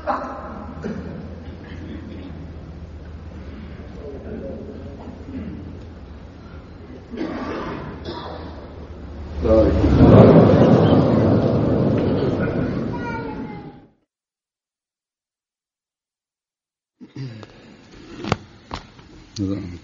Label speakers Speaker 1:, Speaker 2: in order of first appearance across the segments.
Speaker 1: അതാണ്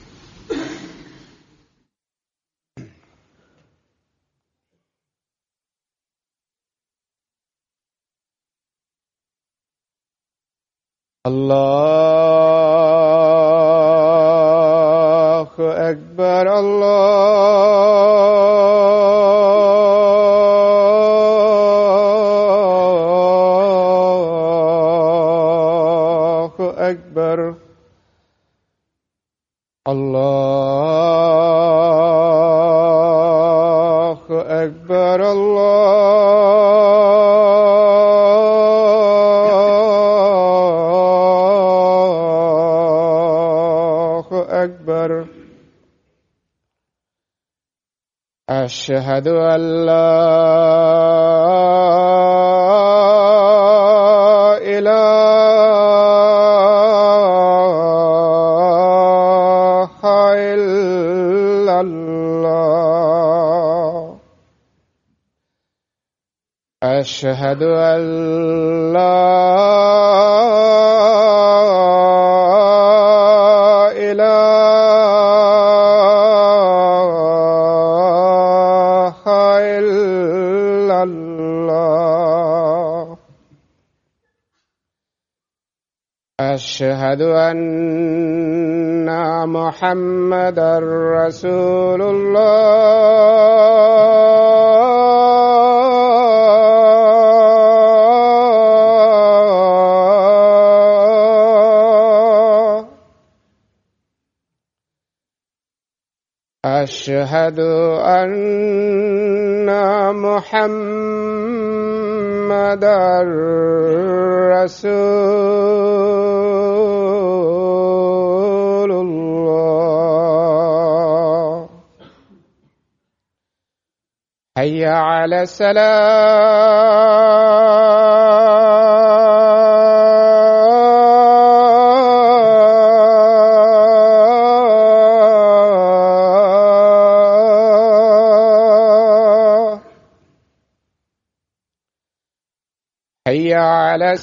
Speaker 2: الله أكبر الله أكبر الله أكبر الله أكبر أشهد أن لا إله إلا الله أشهد أن لا إله إلا الله أشهد أن محمدا رسول الله أشهد أن محمدا رسول الله حي على السلام حي على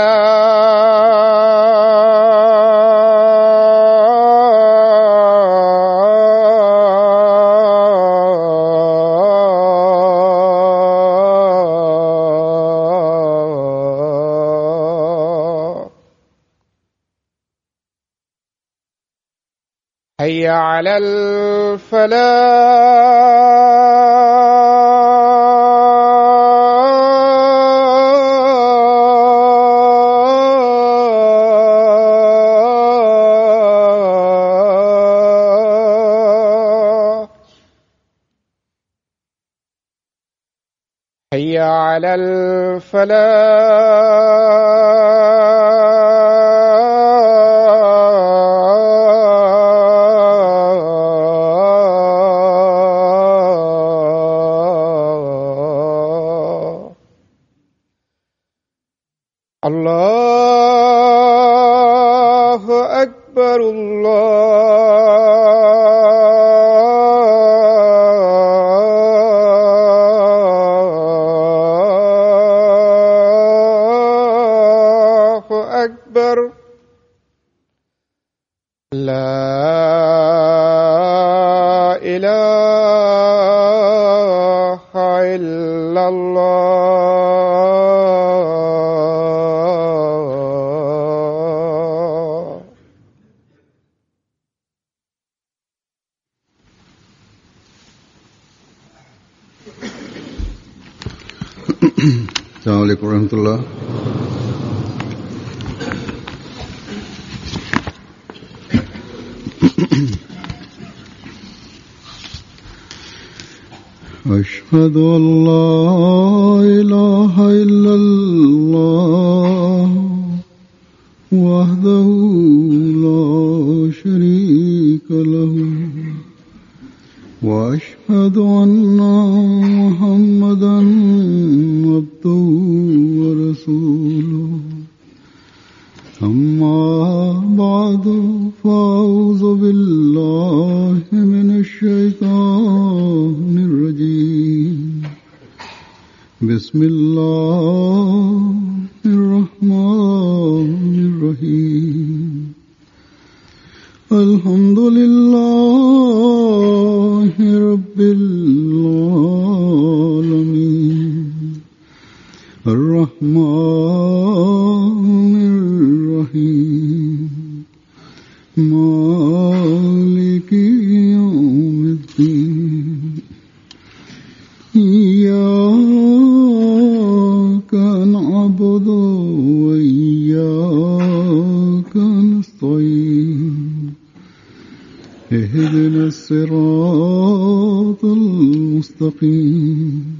Speaker 2: السلام حي على الفلاح حي على الفلاح الله أكبر الله أكبر لا إله إلا الله
Speaker 1: السلام عليكم ورحمة الله أشهد أن لا إله إلا الله وحده لا شريك له وأشهد أن محمدا عبده ورسوله أما بعد فأعوذ بالله من الشيطان الرجيم بسم الله الرحمن الرحيم الحمد لله رب العالمين الرحمن الرحيم مالك يوم الدين إياك نعبد وإياك نستعين اهدنا الصراط المستقيم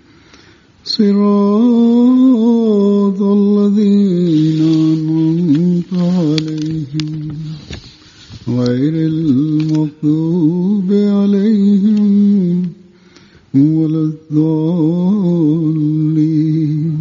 Speaker 1: صراط الذين أنعمت عليهم غير المغضوب عليهم ولا الضالين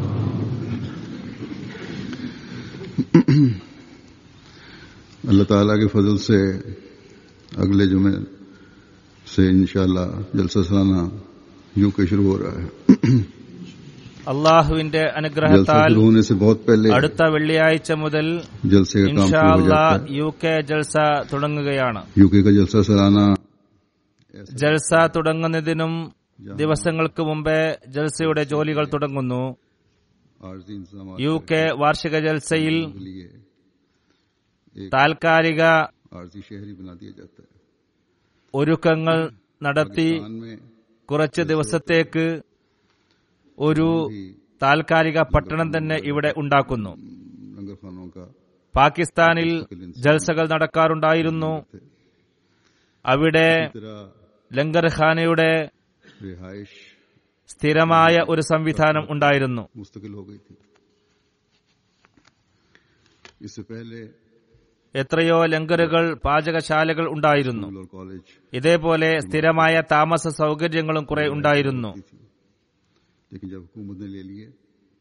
Speaker 1: अल्लाह ताला के फजल से अगले जुमे से इंशाल्लाह जलसा सालाना यूके शुरू हो रहा है
Speaker 3: അള്ളാഹുവിന്റെ
Speaker 1: जलसा
Speaker 3: അനുഗ്രഹത്താൽ
Speaker 1: शुरू होने से बहुत पहले
Speaker 3: അടുത്ത വെള്ളിയാഴ്ച മുതൽ
Speaker 1: जलसे का काम शुरू हो
Speaker 3: ഇൻഷാല്ല
Speaker 1: जाता है
Speaker 3: യു കെ ജൽസ തുടങ്ങുകയാണ്
Speaker 1: यूके का जलसा सालाना
Speaker 3: ജൽസ തുടങ്ങുന്നതിനും ദിവസങ്ങൾക്ക് മുമ്പേ ജൽസയുടെ ജോലികൾ തുടങ്ങുന്നു
Speaker 1: आर्जी इंतजाम
Speaker 3: യു കെ വാർഷിക ജൽസയിൽ
Speaker 1: के लिए
Speaker 3: താൽക്കാലിക
Speaker 1: आर्जी शहरी बना दिया जाता है
Speaker 3: ഒരുക്കങ്ങൾ നടത്തി
Speaker 1: पाकिस्तान में
Speaker 3: കുറച്ച് ദിവസത്തേക്ക് ഒരു താൽക്കാലിക പട്ടണം തന്നെ ഇവിടെ ഉണ്ടാക്കുന്നു
Speaker 1: लंगर खानों का
Speaker 3: പാകിസ്ഥാനിൽ ജൽസകൾ നടക്കാറുണ്ടായിരുന്നു അവിടെ
Speaker 1: तरह
Speaker 3: ലങ്കർഖാനയുടെ
Speaker 1: रिहाइश
Speaker 3: സ്ഥിരമായ ഒരു സംവിധാനം ഉണ്ടായിരുന്നു
Speaker 1: मुस्तकिल हो गई थी इससे पहले
Speaker 3: എത്രയോ ലങ്കറുകൾ പാചകശാലകൾ ഉണ്ടായിരുന്നു
Speaker 1: स्कूल और कॉलेज
Speaker 3: ഇതേപോലെ സ്ഥിരമായ താമസ സൗകര്യങ്ങളും കുറെ ഉണ്ടായിരുന്നു
Speaker 1: थी लेकिन जब हुकूमत ने ले लिए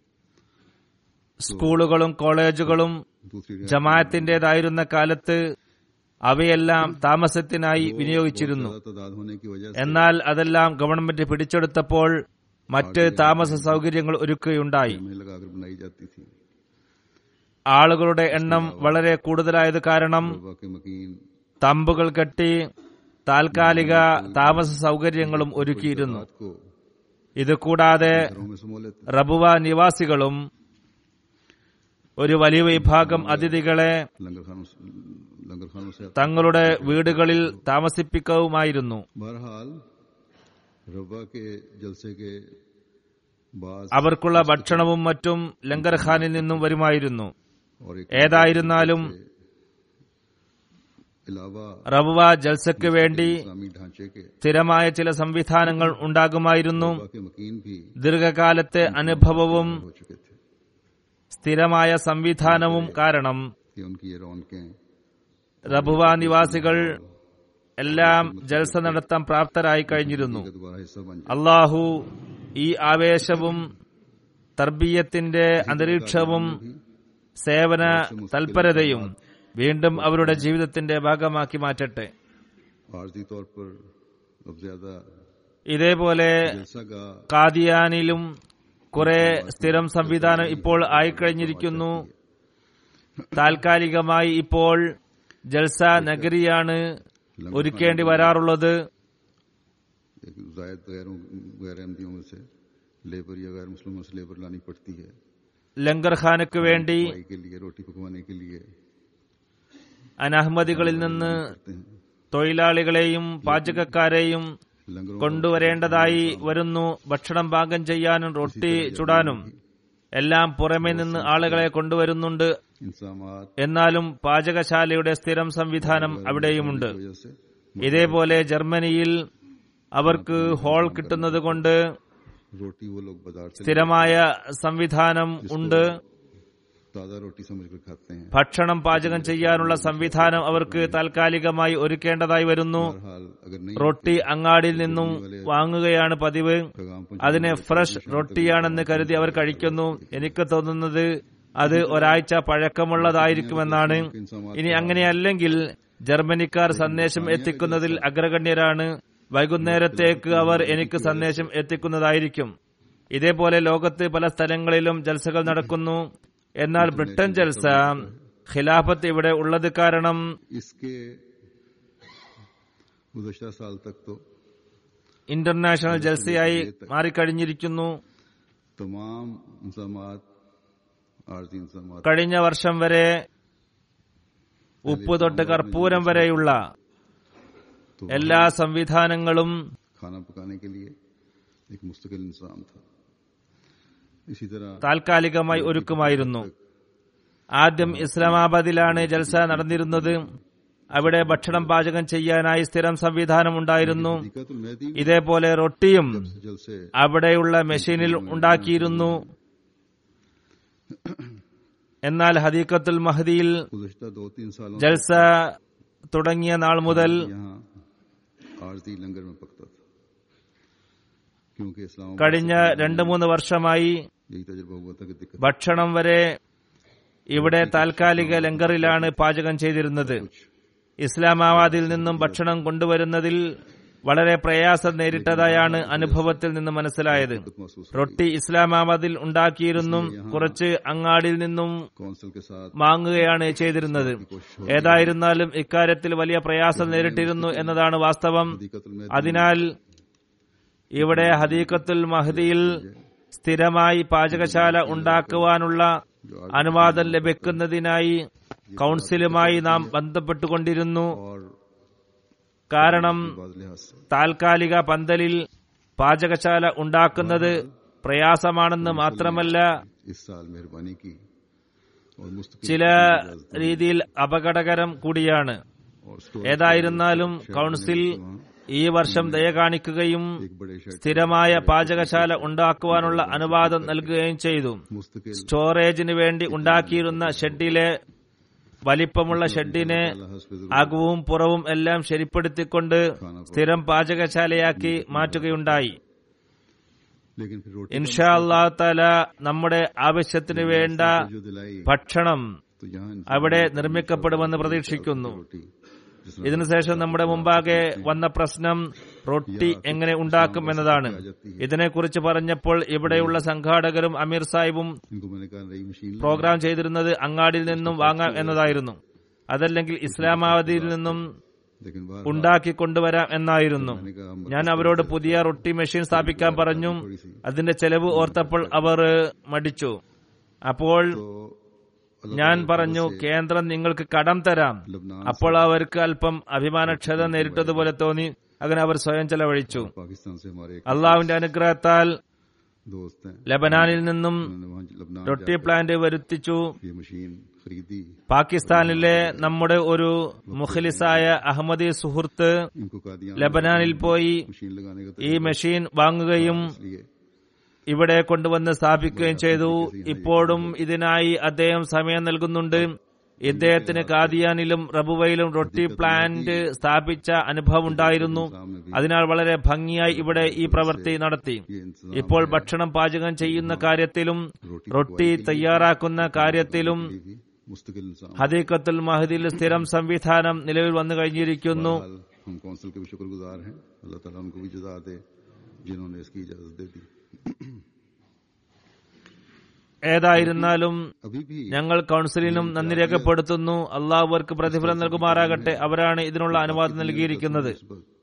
Speaker 3: സ്കൂളുകളും കോളേജുകളും
Speaker 1: दूसरी
Speaker 3: ജമാഅത്തിന്റേതായിരുന്ന കാലത്ത് അവയെല്ലാം താമസത്തിനായി വിനിയോഗിച്ചിരുന്നു
Speaker 1: ज्यादा तादाद होने की वजह से
Speaker 3: എന്നാൽ അതെല്ലാം ഗവൺമെന്റ് പിടിച്ചെടുത്തപ്പോൾ മറ്റ് താമസ സൗകര്യങ്ങൾ ഒരുക്കുകയുണ്ടായി
Speaker 1: हमें लगाकर बनाई जाती थी
Speaker 3: ആളുകളുടെ എണ്ണം വളരെ കൂടുതലായത് കാരണം
Speaker 1: बाबा के मकीन
Speaker 3: തമ്പുകൾ കെട്ടി താൽക്കാലിക താമസ സൗകര്യങ്ങളും ഒരുക്കിയിരുന്നു
Speaker 1: रात को
Speaker 3: ഇത് കൂടാതെ
Speaker 1: घरों में समो लेते
Speaker 3: റബുവ നിവാസികളും ഒരു വലിയ വിഭാഗം അതിഥികളെ
Speaker 1: लंगर खानों से लंगर खानों से
Speaker 3: തങ്ങളുടെ വീടുകളിൽ താമസിപ്പിക്കവുമായിരുന്നു
Speaker 1: बहरहाल रब्बा के जलसे के बाद
Speaker 3: അവർക്കുള്ള ഭക്ഷണവും മറ്റും ലങ്കർഖാനിൽ നിന്നും വരുമായിരുന്നു
Speaker 1: और एक
Speaker 3: ഏതായിരുന്നാലും
Speaker 1: अलावा
Speaker 3: റബുവ ജൽസയ്ക്ക് വേണ്ടി
Speaker 1: इस्लामी ढांचे के
Speaker 3: സ്ഥിരമായ ചില സംവിധാനങ്ങൾ ഉണ്ടാകുമായിരുന്നു
Speaker 1: रब्बा के मकीन भी
Speaker 3: ദീർഘകാലത്തെ അനുഭവവും
Speaker 1: हो चुके थे
Speaker 3: സ്ഥിരമായ സംവിധാനവും കാരണം
Speaker 1: कि उनकी ये रौनकें
Speaker 3: റബുവ നിവാസികൾ എല്ലാം ജൽസ നടത്താൻ പ്രാപ്തരായി കഴിഞ്ഞിരുന്നു
Speaker 1: का दोबारा हिस्सा बन जाए
Speaker 3: അള്ളാഹു ഈ ആവേശവും തർബീയത്തിന്റെ അന്തരീക്ഷവും സേവന തൽപരതയും വീണ്ടും അവരുടെ ജീവിതത്തിന്റെ ഭാഗമാക്കി മാറ്റട്ടെ
Speaker 1: आर्जी तौर पर अब ज्यादा
Speaker 3: ഇതേപോലെ
Speaker 1: जलसा का
Speaker 3: കാദിയാനിലും കുറെ സ്ഥിരം സംവിധാനം ഇപ്പോൾ ആയിക്കഴിഞ്ഞിരിക്കുന്നു താൽക്കാലികമായി ഇപ്പോൾ ജൽസ നഗരിയാണ് ഒരുക്കേണ്ടി വരാറുള്ളത്
Speaker 1: एक जायद गैरों गैर अहमदियों में से लेबर या गैर मुस्लिमों से लेबर लानी पड़ती है
Speaker 3: ലങ്കർഖാനക്ക് വേണ്ടി
Speaker 1: भाई के लिए रोटी पकवाने के लिए
Speaker 3: അനഹമ്മദികളിൽ നിന്ന്
Speaker 1: करते हैं
Speaker 3: തൊഴിലാളികളെയും പാചകക്കാരെയും
Speaker 1: लंगरों
Speaker 3: കൊണ്ടുവരേണ്ടതായി വരുന്നു ഭക്ഷണം പാകം ചെയ്യാനും റൊട്ടി ചുടാനും എല്ലാം പുറമെ നിന്ന് ആളുകളെ കൊണ്ടുവരുന്നുണ്ട്
Speaker 1: इंसामात
Speaker 3: എന്നാലും പാചകശാലയുടെ സ്ഥിരം സംവിധാനം അവിടെയുമുണ്ട്
Speaker 1: की वजह से
Speaker 3: ഇതേപോലെ ജർമ്മനിയിൽ അവർക്ക് ഹോൾ കിട്ടുന്നത് കൊണ്ട്
Speaker 1: रोटी वो लोग बाजार से
Speaker 3: സ്ഥിരമായ സംവിധാനം ഉണ്ട്
Speaker 1: ताजा रोटी समझकर खाते हैं
Speaker 3: ഭക്ഷണം പാചകം ചെയ്യാനുള്ള സംവിധാനം അവർക്ക് താൽക്കാലികമായി ഒരുക്കേണ്ടതായി വരുന്നു
Speaker 1: बहरहाल अगर नहीं
Speaker 3: റൊട്ടി അങ്ങാടിയിൽ നിന്നും വാങ്ങുകയാണ് പതിവ്
Speaker 1: पैगाम
Speaker 3: അതിനെ ഫ്രഷ് റൊട്ടിയാണെന്ന് കരുതി അവർ കഴിക്കുന്നു എനിക്ക് തോന്നുന്നത് അത് ഒരാഴ്ച പഴക്കമുള്ളതായിരിക്കുമെന്നാണ് ഇനി അങ്ങനെയല്ലെങ്കിൽ ജർമ്മനിക്കാർ സന്ദേശം എത്തിക്കുന്നതിൽ അഗ്രഗണ്യരാണ് വൈകുന്നേരത്തേക്ക് അവർ എനിക്ക് സന്ദേശം എത്തിക്കുന്നതായിരിക്കും ഇതേപോലെ ലോകത്ത് പല സ്ഥലങ്ങളിലും ജൽസകൾ നടക്കുന്നു എന്നാൽ ബ്രിട്ടൻ ജൽസ ഖിലാഫത്ത് ഇവിടെ ഉള്ളത് കാരണം
Speaker 1: इसके गुजशत साल तक तो
Speaker 3: ഇന്റർനാഷണൽ ജൽസയായി മാറിക്കഴിഞ്ഞിരിക്കുന്നു
Speaker 1: तमाम इंसामात आरती इंसामात
Speaker 3: കഴിഞ്ഞ വർഷം വരെ ഉപ്പ് തൊട്ട് കർപ്പൂരം വരെയുള്ള
Speaker 1: तो
Speaker 3: എല്ലാ സംവിധാനങ്ങളും
Speaker 1: खाना पकाने के लिए एक मुस्तकिल इंसान था इसी तरह
Speaker 3: താൽക്കാലികമായി ഒരുക്കുമായിരുന്നു ആദ്യം ഇസ്ലാമാബാദിലാണ് ജൽസ നടന്നിരുന്നത് അവിടെ ഭക്ഷണം പാചകം ചെയ്യാനായി സ്ഥിരം സംവിധാനം ഉണ്ടായിരുന്നു
Speaker 1: हकीकतुल मेहदी
Speaker 3: ഇതേപോലെ റൊട്ടിയും
Speaker 1: जल से
Speaker 3: അവിടെയുള്ള മെഷീനിൽ ഉണ്ടാക്കിയിരുന്നു എന്നാൽ ഹദീക്കത്തുൽ മഹദിയിൽ
Speaker 1: गुजशत दो तीन सालों
Speaker 3: ജൽസ തുടങ്ങിയ നാൾ മുതൽ
Speaker 1: यहाँ आरती लंगर में पकता था क्योंकि इस्लाम
Speaker 3: കഴിഞ്ഞ രണ്ടു മൂന്ന് വർഷമായി
Speaker 1: यही तजुर्बा हुआ था कि दिक्कत
Speaker 3: ഭക്ഷണം വരെ ഇവിടെ താൽക്കാലിക ലങ്കറിലാണ് പാചകം ചെയ്തിരുന്നത് ഇസ്ലാമാബാദിൽ നിന്നും ഭക്ഷണം കൊണ്ടുവരുന്നതിൽ വളരെ പ്രയാസം നേരിട്ടതായാണ് അനുഭവത്തിൽ നിന്ന് മനസ്സിലായത്
Speaker 1: महसूस
Speaker 3: റൊട്ടി ഇസ്ലാമാബാദിൽ ഉണ്ടാക്കിയിരുന്നു കുറച്ച് അങ്ങാടിയിൽ നിന്നും
Speaker 1: कौंसिल के साथ
Speaker 3: വാങ്ങുകയാണ് ചെയ്തിരുന്നത് ഏതായിരുന്നാലും ഇക്കാര്യത്തിൽ വലിയ പ്രയാസം നേരിട്ടിരുന്നു എന്നതാണ് വാസ്തവം
Speaker 1: हकीकतुल मेहदी
Speaker 3: അതിനാൽ ഇവിടെ ഹദീക്കത്തുൽ മഹദിയിൽ സ്ഥിരമായി പാചകശാല ഉണ്ടാക്കുവാനുള്ള അനുവാദം ലഭിക്കുന്നതിനായി കൌൺസിലുമായി നാം ബന്ധപ്പെട്ടുകൊണ്ടിരുന്നു
Speaker 1: और
Speaker 3: കാരണം
Speaker 1: बाद लिहाज से
Speaker 3: താൽക്കാലിക പന്തലിൽ പാചകശാല ഉണ്ടാക്കുന്നത് പ്രയാസമാണെന്ന് മാത്രമല്ല
Speaker 1: इस साल मेहरबानी की और मुस्तकिल
Speaker 3: ചില രീതിയിൽ അപകടകരം കൂടിയാണ്
Speaker 1: और स्टोर
Speaker 3: ഏതായിരുന്നാലും കൌൺസിൽ ഈ വർഷം ദയ കാണിക്കുകയും
Speaker 1: एक बड़े शेड
Speaker 3: സ്ഥിരമായ പാചകശാല ഉണ്ടാക്കുവാനുള്ള അനുവാദം നൽകുകയും ചെയ്തു
Speaker 1: मुस्तकिल
Speaker 3: സ്റ്റോറേജിന് വേണ്ടി ഉണ്ടാക്കിയിരുന്ന ഷെഡിലെ വലിപ്പമുള്ള ഷെഡിനെ
Speaker 1: हस्ब
Speaker 3: അകവും പുറവും എല്ലാം ശരിപ്പെടുത്തിക്കൊണ്ട് സ്ഥിരം പാചകശാലയാക്കി മാറ്റുകയുണ്ടായി
Speaker 1: लेकिन फिर रोटी
Speaker 3: ഇൻഷാ അള്ളാഹു താല നമ്മുടെ ആവശ്യത്തിന് വേണ്ട
Speaker 1: जो दिलाई
Speaker 3: ഭക്ഷണം
Speaker 1: तो यहाँ
Speaker 3: അവിടെ നിർമ്മിക്കപ്പെടുമെന്ന് പ്രതീക്ഷിക്കുന്നു
Speaker 1: रोटी जिस
Speaker 3: ഇതിനുശേഷം നമ്മുടെ മുമ്പാകെ വന്ന പ്രശ്നം റൊട്ടി എങ്ങനെ ഉണ്ടാക്കും എന്നതാണ് ഇതിനെക്കുറിച്ച് പറഞ്ഞപ്പോൾ ഇവിടെയുള്ള സംഘാടകരും അമീർ സാഹിബും
Speaker 1: इनको मैंने कहा नई मशीन लो।
Speaker 3: പ്രോഗ്രാം ചെയ്തിരുന്നത് അങ്ങാടിയിൽ നിന്നും വാങ്ങാം എന്നതായിരുന്നു അതല്ലെങ്കിൽ ഇസ്ലാമാബാദിൽ നിന്നും
Speaker 1: लेकिन बाहर
Speaker 3: ഉണ്ടാക്കി കൊണ്ടുവരാം എന്നായിരുന്നു
Speaker 1: मैंने कहा हम
Speaker 3: ഞാൻ അവരോട് പുതിയ റൊട്ടി മെഷീൻ സ്ഥാപിക്കാൻ പറഞ്ഞു അതിന്റെ ചെലവ് ഓർത്തപ്പോൾ അവർ മടിച്ചു അപ്പോൾ
Speaker 1: तो अल्लाह
Speaker 3: ഞാൻ പറഞ്ഞു കേന്ദ്രം നിങ്ങൾക്ക് കടം തരാം
Speaker 1: लबनान
Speaker 3: അപ്പോൾ അവർക്ക് അല്പം അഭിമാനക്ഷത നേരിട്ടതുപോലെ തോന്നി അങ്ങനെ അവർ സ്വയം ചെലവഴിച്ചു
Speaker 1: पाकिस्तान से हमारे एक
Speaker 3: അള്ളാഹുവിന്റെ അനുഗ്രഹത്താൽ
Speaker 1: दोस्त हैं
Speaker 3: ലബനാനിൽ നിന്നും
Speaker 1: उन्होंने वहाँ लबनान
Speaker 3: റൊട്ടി प्ലാന്റ് വരുത്തിച്ചു
Speaker 1: जाकर ये मशीन खरीदी
Speaker 3: പാകിസ്ഥാനിലെ നമ്മുടെ ഒരു മുഖലിസായ അഹമ്മദി സുഹൃത്ത്
Speaker 1: इनको कादियान
Speaker 3: ലബനാനിൽ പോയി
Speaker 1: मशीन लगाने का
Speaker 3: ഈ മെഷീൻ വാങ്ങുകയും
Speaker 1: इसलिए
Speaker 3: ഇവിടെ കൊണ്ടുവന്ന് സ്ഥാപിക്കുകയും ചെയ്തു ഇപ്പോഴും ഇതിനായി അദ്ദേഹം സമയം നൽകുന്നുണ്ട് ഇദ്ദേഹത്തിന് കാദിയാനിലും റബുവയിലും റൊട്ടി പ്ലാന്റ് സ്ഥാപിച്ച അനുഭവം ഉണ്ടായിരുന്നു അതിനാൽ വളരെ ഭംഗിയായി ഇവിടെ ഈ പ്രവൃത്തി നടത്തി
Speaker 1: ये इंतजाम
Speaker 3: ഇപ്പോൾ ഭക്ഷണം പാചകം ചെയ്യുന്ന കാര്യത്തിലും റൊട്ടി തയ്യാറാക്കുന്ന കാര്യത്തിലും
Speaker 1: भी मुस्तकिल इंसान
Speaker 3: ഹദീഖത്തുൽ മഹദിൽ സ്ഥിരം സംവിധാനം നിലവിൽ വന്നു കഴിഞ്ഞിരിക്കുന്നു
Speaker 1: हाल हम कौंसिल के भी शुक्रगुजार हैं अल्लाह ताला उनको भी जजा दे जिन्होंने इसकी इजाजत दे दी
Speaker 3: ഏതായിരുന്നാലും
Speaker 1: अभी भी
Speaker 3: ഞങ്ങൾ കൌൺസിലിനും നന്ദി രേഖപ്പെടുത്തുന്നു അള്ളാഹു അവർക്ക് പ്രതിഫലം നൽകുമാറാകട്ടെ അവരാണ് ഇതിനുള്ള അനുവാദം നൽകിയിരിക്കുന്നത്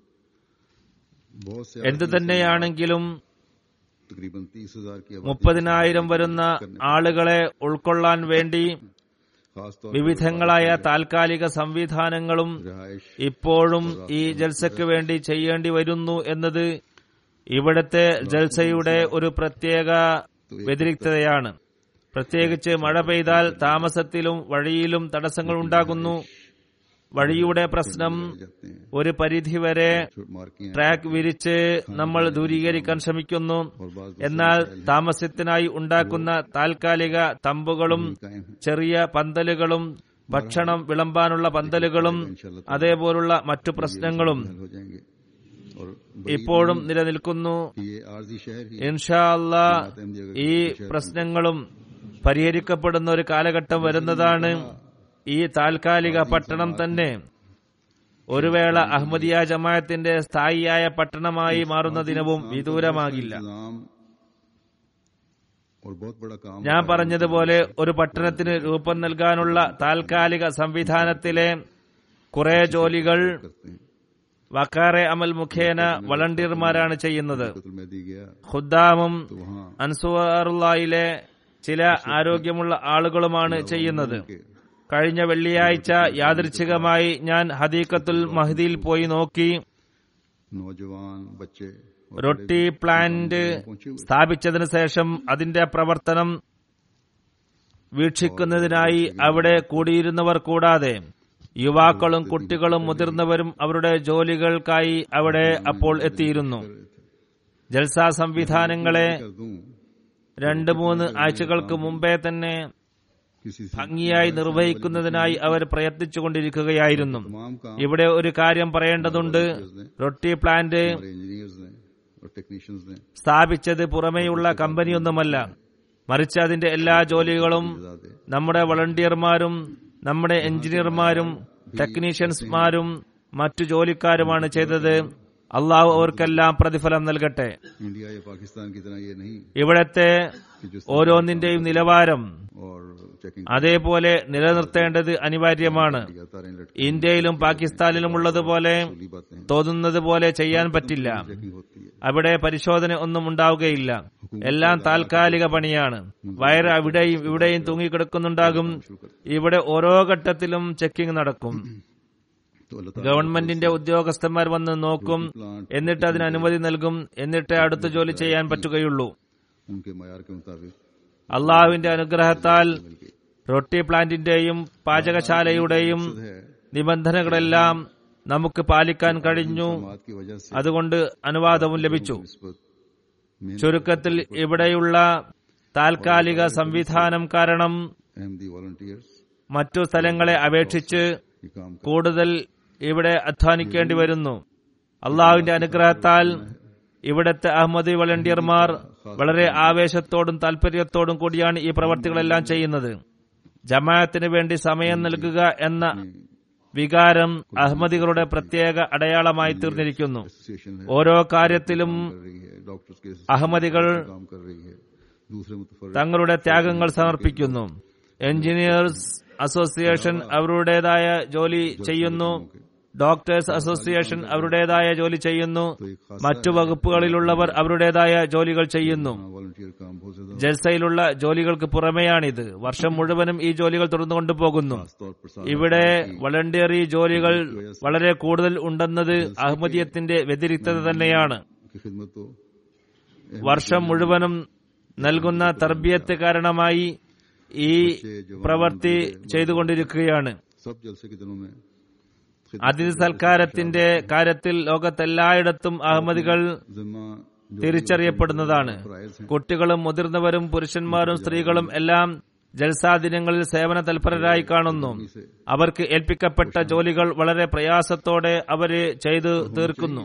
Speaker 1: बहुत से
Speaker 3: എന്തു തന്നെയാണെങ്കിലും
Speaker 1: तकरीबन तीस हजार की आबादी
Speaker 3: മുപ്പതിനായിരം വരുന്ന ആളുകളെ ഉൾക്കൊള്ളാൻ വേണ്ടി
Speaker 1: खासतौर
Speaker 3: വിവിധങ്ങളായ താൽക്കാലിക സംവിധാനങ്ങളും
Speaker 1: रिहाइश
Speaker 3: ഇപ്പോഴും ഈ ജൽസയ്ക്ക് വേണ്ടി ചെയ്യേണ്ടി വരുന്നു എന്നത് ഇവിടുത്തെ ജൽസയുടെ ഒരു പ്രത്യേക വ്യതിരിക്തതയാണ് പ്രത്യേകിച്ച് മഴ പെയ്താൽ താമസത്തിലും വഴിയിലും തടസ്സങ്ങൾ ഉണ്ടാകുന്നു വഴിയുടെ പ്രശ്നം
Speaker 1: जाते हैं
Speaker 3: ഒരു പരിധിവരെ
Speaker 1: छोट मार्कियां
Speaker 3: ട്രാക്ക് വിരിച്ച് നമ്മൾ ദൂരീകരിക്കാൻ ശ്രമിക്കുന്നു
Speaker 1: और बाद
Speaker 3: എന്നാൽ താമസത്തിനായി ഉണ്ടാക്കുന്ന താൽക്കാലിക തമ്പുകളും
Speaker 1: कायम है
Speaker 3: ചെറിയ പന്തലുകളും ഭക്ഷണം വിളമ്പാനുള്ള പന്തലുകളും അതേപോലുള്ള മറ്റു പ്രശ്നങ്ങളും
Speaker 1: हल हो जाएंगे और
Speaker 3: ഇപ്പോഴും നിലനിൽക്കുന്നു
Speaker 1: ये आरजी शहर ही
Speaker 3: ഇൻഷാ അല്ലാ ഈ പ്രശ്നങ്ങളും പരിഹരിക്കപ്പെടുന്ന ഒരു കാലഘട്ടം വരുന്നതാണ് ഈ താൽക്കാലിക പട്ടണം തന്നെ ഒരു വേള അഹമ്മദിയ ജമാഅത്തിന്റെ സ്ഥായിയായ പട്ടണമായി മാറുന്ന ദിനവും വിദൂരമാകില്ല
Speaker 1: इंतजाम और बहुत बड़ा काम
Speaker 3: ഞാൻ പറഞ്ഞതുപോലെ ഒരു പട്ടണത്തിന് രൂപം നൽകാനുള്ള താൽക്കാലിക സംവിധാനത്തിലെ കുറെ ജോലികൾ
Speaker 1: करते हैं
Speaker 3: വക്കാറെ അമൽ മുഖേന വളണ്ടിയർമാരാണ് ചെയ്യുന്നത്
Speaker 1: कतल में दी गया
Speaker 3: ഖുദ്ദാമും
Speaker 1: तो वहाँ
Speaker 3: അൻസുറുള്ളയിലെ ചില ആരോഗ്യമുള്ള ആളുകളുമാണ് ചെയ്യുന്നത് കഴിഞ്ഞ വെള്ളിയാഴ്ച യാദൃച്ഛികമായി ഞാൻ ഹദീഖത്തുൽ മഹദിയിൽ പോയി നോക്കി
Speaker 1: नौजवान बच्चे और
Speaker 3: റൊട്ടി പ്ലാന്റ് സ്ഥാപിച്ചതിനു ശേഷം അതിന്റെ പ്രവർത്തനം വീക്ഷിക്കുന്നതിനായി അവിടെ കൂടിയിരുന്നവർ കൂടാതെ യുവാക്കളും കുട്ടികളും മുതിർന്നവരും അവരുടെ ജോലികൾക്കായി അവിടെ അപ്പോൾ എത്തിയിരുന്നു ജൽസ സംവിധാനങ്ങളെ
Speaker 1: कर दूं
Speaker 3: രണ്ട് മൂന്ന് ആഴ്ചകൾക്ക് മുമ്പേ തന്നെ
Speaker 1: किसी से
Speaker 3: ഭംഗിയായി നിർവഹിക്കുന്നതിനായി അവർ പ്രയത്നിച്ചുകൊണ്ടിരിക്കുകയായിരുന്നു
Speaker 1: तमाम काम
Speaker 3: ഇവിടെ ഒരു കാര്യം പറയേണ്ടതുണ്ട് റൊട്ടി പ്ലാന്റ്
Speaker 1: हमारे इंजीनियर्स ने और टेक्नीशियंस ने
Speaker 3: സ്ഥാപിച്ചത് പുറമേയുള്ള കമ്പനിയൊന്നുമല്ല മറിച്ച് അതിന്റെ എല്ലാ ജോലികളും
Speaker 1: ज़्यादा
Speaker 3: നമ്മുടെ വളണ്ടിയർമാരും നമ്മുടെ എഞ്ചിനീയർമാരും ടെക്നീഷ്യൻസ്മാരും മറ്റു ജോലിക്കാരുമാണ് ചെയ്തത് അള്ളാഹു അവർക്കെല്ലാം പ്രതിഫലം നൽകട്ടെ
Speaker 1: इंडिया या पाकिस्तान की तरह ये नहीं
Speaker 3: ഇവിടത്തെ
Speaker 1: कि जो
Speaker 3: ഓരോന്നിന്റെയും നിലവാരം
Speaker 1: और चेकिंग
Speaker 3: അതേപോലെ നിലനിർത്തേണ്ടത് അനിവാര്യമാണ്
Speaker 1: या तारें लटकी
Speaker 3: ഇന്ത്യയിലും പാകിസ്ഥാനിലും ഉള്ളതുപോലെ
Speaker 1: बातें
Speaker 3: തോന്നുന്നത് പോലെ ചെയ്യാൻ പറ്റില്ല
Speaker 1: चेकिंग होती है
Speaker 3: അവിടെ പരിശോധന ഒന്നും ഉണ്ടാവുകയില്ല എല്ലാം താൽക്കാലിക പണിയാണ് വയറ് അവിടെയും ഇവിടെയും തൂങ്ങിക്കിടക്കുന്നുണ്ടാകും ഇവിടെ ഓരോ ഘട്ടത്തിലും ചെക്കിംഗ് നടക്കും
Speaker 1: तो अल्लाह ताला
Speaker 3: ഗവൺമെന്റിന്റെ ഉദ്യോഗസ്ഥന്മാർ വന്ന് നോക്കും എന്നിട്ട് അതിന് അനുമതി നൽകും എന്നിട്ട് അടുത്ത ജോലി ചെയ്യാൻ പറ്റുകയുള്ളൂ
Speaker 1: उनके मैार के मुताबिक
Speaker 3: അള്ളാഹുവിന്റെ അനുഗ്രഹത്താൽ റൊട്ടി പ്ലാന്റിന്റെയും പാചകശാലയുടെയും
Speaker 1: है
Speaker 3: നിബന്ധനകളെല്ലാം നമുക്ക് പാലിക്കാൻ കഴിഞ്ഞു
Speaker 1: बात की वजह से
Speaker 3: അതുകൊണ്ട് അനുവാദവും ലഭിച്ചു
Speaker 1: निस्बत में
Speaker 3: ചുരുക്കത്തിൽ ഇവിടെയുള്ള താൽക്കാലിക സംവിധാനം കാരണം
Speaker 1: अहमदी वॉलंटियर्स
Speaker 3: മറ്റു സ്ഥലങ്ങളെ അപേക്ഷിച്ച്
Speaker 1: ये काम कर
Speaker 3: കൂടുതൽ ഇവിടെ അധ്വാനിക്കേണ്ടി വരുന്നു അള്ളാഹുവിന്റെ അനുഗ്രഹത്താൽ ഇവിടുത്തെ അഹമ്മദി വളണ്ടിയർമാർ വളരെ ആവേശത്തോടും താൽപര്യത്തോടും കൂടിയാണ് ഈ പ്രവർത്തികളെല്ലാം ചെയ്യുന്നത് ജമാഅത്തിന് വേണ്ടി സമയം നൽകുക എന്ന വികാരം അഹമ്മദികളുടെ പ്രത്യേക അടയാളമായി തീർന്നിരിക്കുന്നു
Speaker 1: एसोसिएशन है
Speaker 3: ഓരോ കാര്യത്തിലും
Speaker 1: कर रही है डॉक्टर्स के
Speaker 3: അഹമ്മദികൾ
Speaker 1: काम कर रही है दूसरे मुतफर
Speaker 3: തങ്ങളുടെ ത്യാഗങ്ങൾ സമർപ്പിക്കുന്നു എഞ്ചിനീയേഴ്സ് അസോസിയേഷൻ അവരുടേതായ ജോലി ചെയ്യുന്നു ഡോക്ടേഴ്സ് അസോസിയേഷൻ അവരുടേതായ ജോലി ചെയ്യുന്നു മറ്റു വകുപ്പുകളിലുള്ളവർ അവരുടേതായ ജോലികൾ ചെയ്യുന്നു
Speaker 1: वॉलंटियर काम बहुत ज्यादा
Speaker 3: ജൽസയിലുള്ള ജോലികൾക്ക് പുറമെയാണിത് വർഷം മുഴുവനും ഈ ജോലികൾ തുടർന്നു കൊണ്ടുപോകുന്നു
Speaker 1: तौर पर साथ
Speaker 3: ഇവിടെ വളണ്ടിയറി ജോലികൾ വളരെ കൂടുതൽ ഉണ്ടെന്നത് അഹമ്മദിയത്തിന്റെ വ്യതിരിക്തത തന്നെയാണ്
Speaker 1: की खिदमत तो
Speaker 3: വർഷം മുഴുവനും നൽകുന്ന തർബിയത്ത് കാരണമായി ഈ പ്രവൃത്തി ചെയ്തുകൊണ്ടിരിക്കുകയാണ്
Speaker 1: सब जलसे के दिनों में
Speaker 3: അതിഥി സൽക്കാരത്തിന്റെ കാര്യത്തിൽ ലോകത്തെല്ലായിടത്തും അഹമ്മദികൾ
Speaker 1: जिम्मा जो
Speaker 3: തിരിച്ചറിയപ്പെടുന്നതാണ്
Speaker 1: प्राइज हैं
Speaker 3: കുട്ടികളും മുതിർന്നവരും പുരുഷന്മാരും സ്ത്രീകളും എല്ലാം ജൽസാ ദിനങ്ങളിൽ സേവന തൽപരരായി കാണുന്നു അവർക്ക് ഏൽപ്പിക്കപ്പെട്ട ജോലികൾ വളരെ പ്രയാസത്തോടെ അവര് ചെയ്തു തീർക്കുന്നു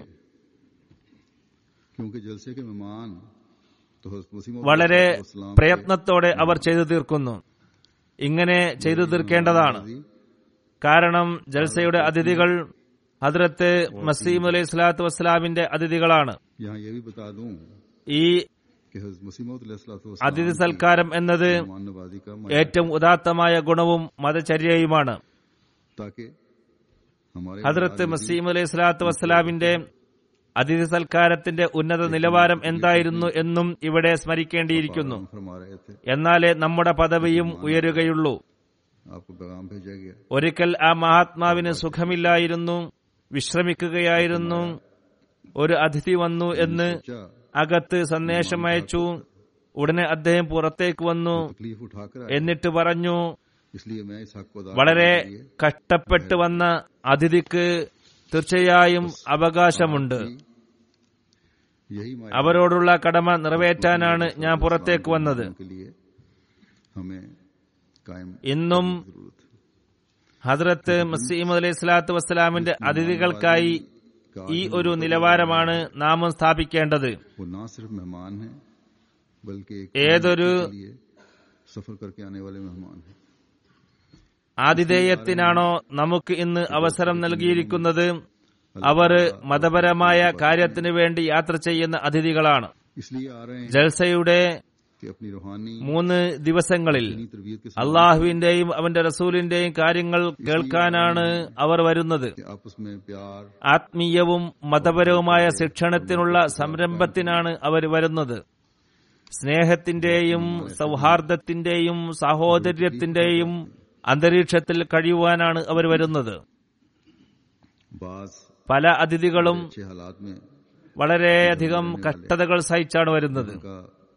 Speaker 1: क्योंकि जलसे के मेहमान तो हज़रत मसीह मौद
Speaker 3: വളരെ
Speaker 1: अलैहिस्सलाम के
Speaker 3: പ്രയത്നത്തോടെ അവർ ചെയ്തു തീർക്കുന്നു ഇങ്ങനെ ചെയ്തു തീർക്കേണ്ടതാണ് കാരണം ജൽസയുടെ അതിഥികൾ ഹദ്രത്ത് മസീം അലൈഹി സ്വലാത്തു വസ്സലാമിന്റെ അതിഥികളാണ്
Speaker 1: यहाँ ये भी बता दूं
Speaker 3: ഈ
Speaker 1: कि हज़रत मसीह मौद अलैहिस्सलाम
Speaker 3: അതിഥി സൽക്കാരം എന്നത്
Speaker 1: मान नवाजी का
Speaker 3: ഏറ്റവും ഉദാത്തമായ ഗുണവും മതചര്യയുമാണ്
Speaker 1: ताकि हमारे
Speaker 3: ഹദ്രത്ത് മസീം അലൈഹി സ്വലാത്തു വസ്സലാമിന്റെ അതിഥി സൽക്കാരത്തിന്റെ ഉന്നത നിലവാരം എന്തായിരുന്നു എന്നും ഇവിടെ സ്മരിക്കേണ്ടിയിരിക്കുന്നു
Speaker 1: पैगाम फरमा रहे थे
Speaker 3: എന്നാലേ നമ്മുടെ പദവിയും ഉയരുകയുള്ളൂ
Speaker 1: आपको पैगाम भेजा गया
Speaker 3: ഒരിക്കൽ ആ മഹാത്മാവിന് സുഖമില്ലായിരുന്നു വിശ്രമിക്കുകയായിരുന്നു ഒരു അതിഥി വന്നു എന്ന്
Speaker 1: अच्छा
Speaker 3: അകത്ത് സന്ദേശം അയച്ചു ഉടനെ അദ്ദേഹം പുറത്തേക്ക് വന്നു
Speaker 1: तकलीफ उठाकर आए
Speaker 3: എന്നിട്ട് പറഞ്ഞു
Speaker 1: इसलिए मैं इस हक को अदा
Speaker 3: വളരെ
Speaker 1: करने के लिए
Speaker 3: കഷ്ടപ്പെട്ട് വന്ന അതിഥിക്ക് തീർച്ചയായും അവകാശമുണ്ട്
Speaker 1: यही माया
Speaker 3: അവരോടുള്ള കടമ നിറവേറ്റാനാണ് ഞാൻ പുറത്തേക്ക് വന്നത്
Speaker 1: के लिए हमें कायम
Speaker 3: ഇന്നും
Speaker 1: जरूरत है
Speaker 3: ഹദ്രത്ത് മസീമദ് അലൈഹി സ്വലാത്തു വസ്സലാമിന്റെ അതിഥികൾക്കായി ഈ ഒരു നിലവാരമാണ് നാമും സ്ഥാപിക്കേണ്ടത്
Speaker 1: वो ना सिर्फ मेहमान हैं बल्कि एक
Speaker 3: ഏതൊരു
Speaker 1: के लिए सफर करके आने वाले मेहमान हैं
Speaker 3: ആതിഥേയത്തിനാണോ നമുക്ക് ഇന്ന് അവസരം നൽകിയിരിക്കുന്നത് അവർ മതപരമായ കാര്യത്തിനു വേണ്ടി യാത്ര ചെയ്യുന്ന അതിഥികളാണ്
Speaker 1: इसलिए आ रहे हैं
Speaker 3: ജൽസയുടെ
Speaker 1: कि अपनी रूहानी
Speaker 3: മൂന്ന് ദിവസങ്ങളിൽ
Speaker 1: दीनी तरबियत के साथ
Speaker 3: അള്ളാഹുവിന്റെയും അവന്റെ റസൂലിന്റെയും കാര്യങ്ങൾ കേൾക്കാനാണ് അവർ വരുന്നത്
Speaker 1: आपस में प्यार
Speaker 3: ആത്മീയവും മതപരവുമായ ശിക്ഷണത്തിനുള്ള സംരംഭത്തിനാണ് അവർ വരുന്നത് സ്നേഹത്തിന്റെയും സൗഹാർദ്ദത്തിന്റെയും സാഹോദര്യത്തിന്റെയും അന്തരീക്ഷത്തിൽ കഴിയുവാനാണ് അവർ വരുന്നത്
Speaker 1: बाज
Speaker 3: പല അതിഥികളും
Speaker 1: अच्छे हालात में
Speaker 3: വളരെയധികം കഷ്ടതകൾ സഹിച്ചാണ് വരുന്നത്
Speaker 1: का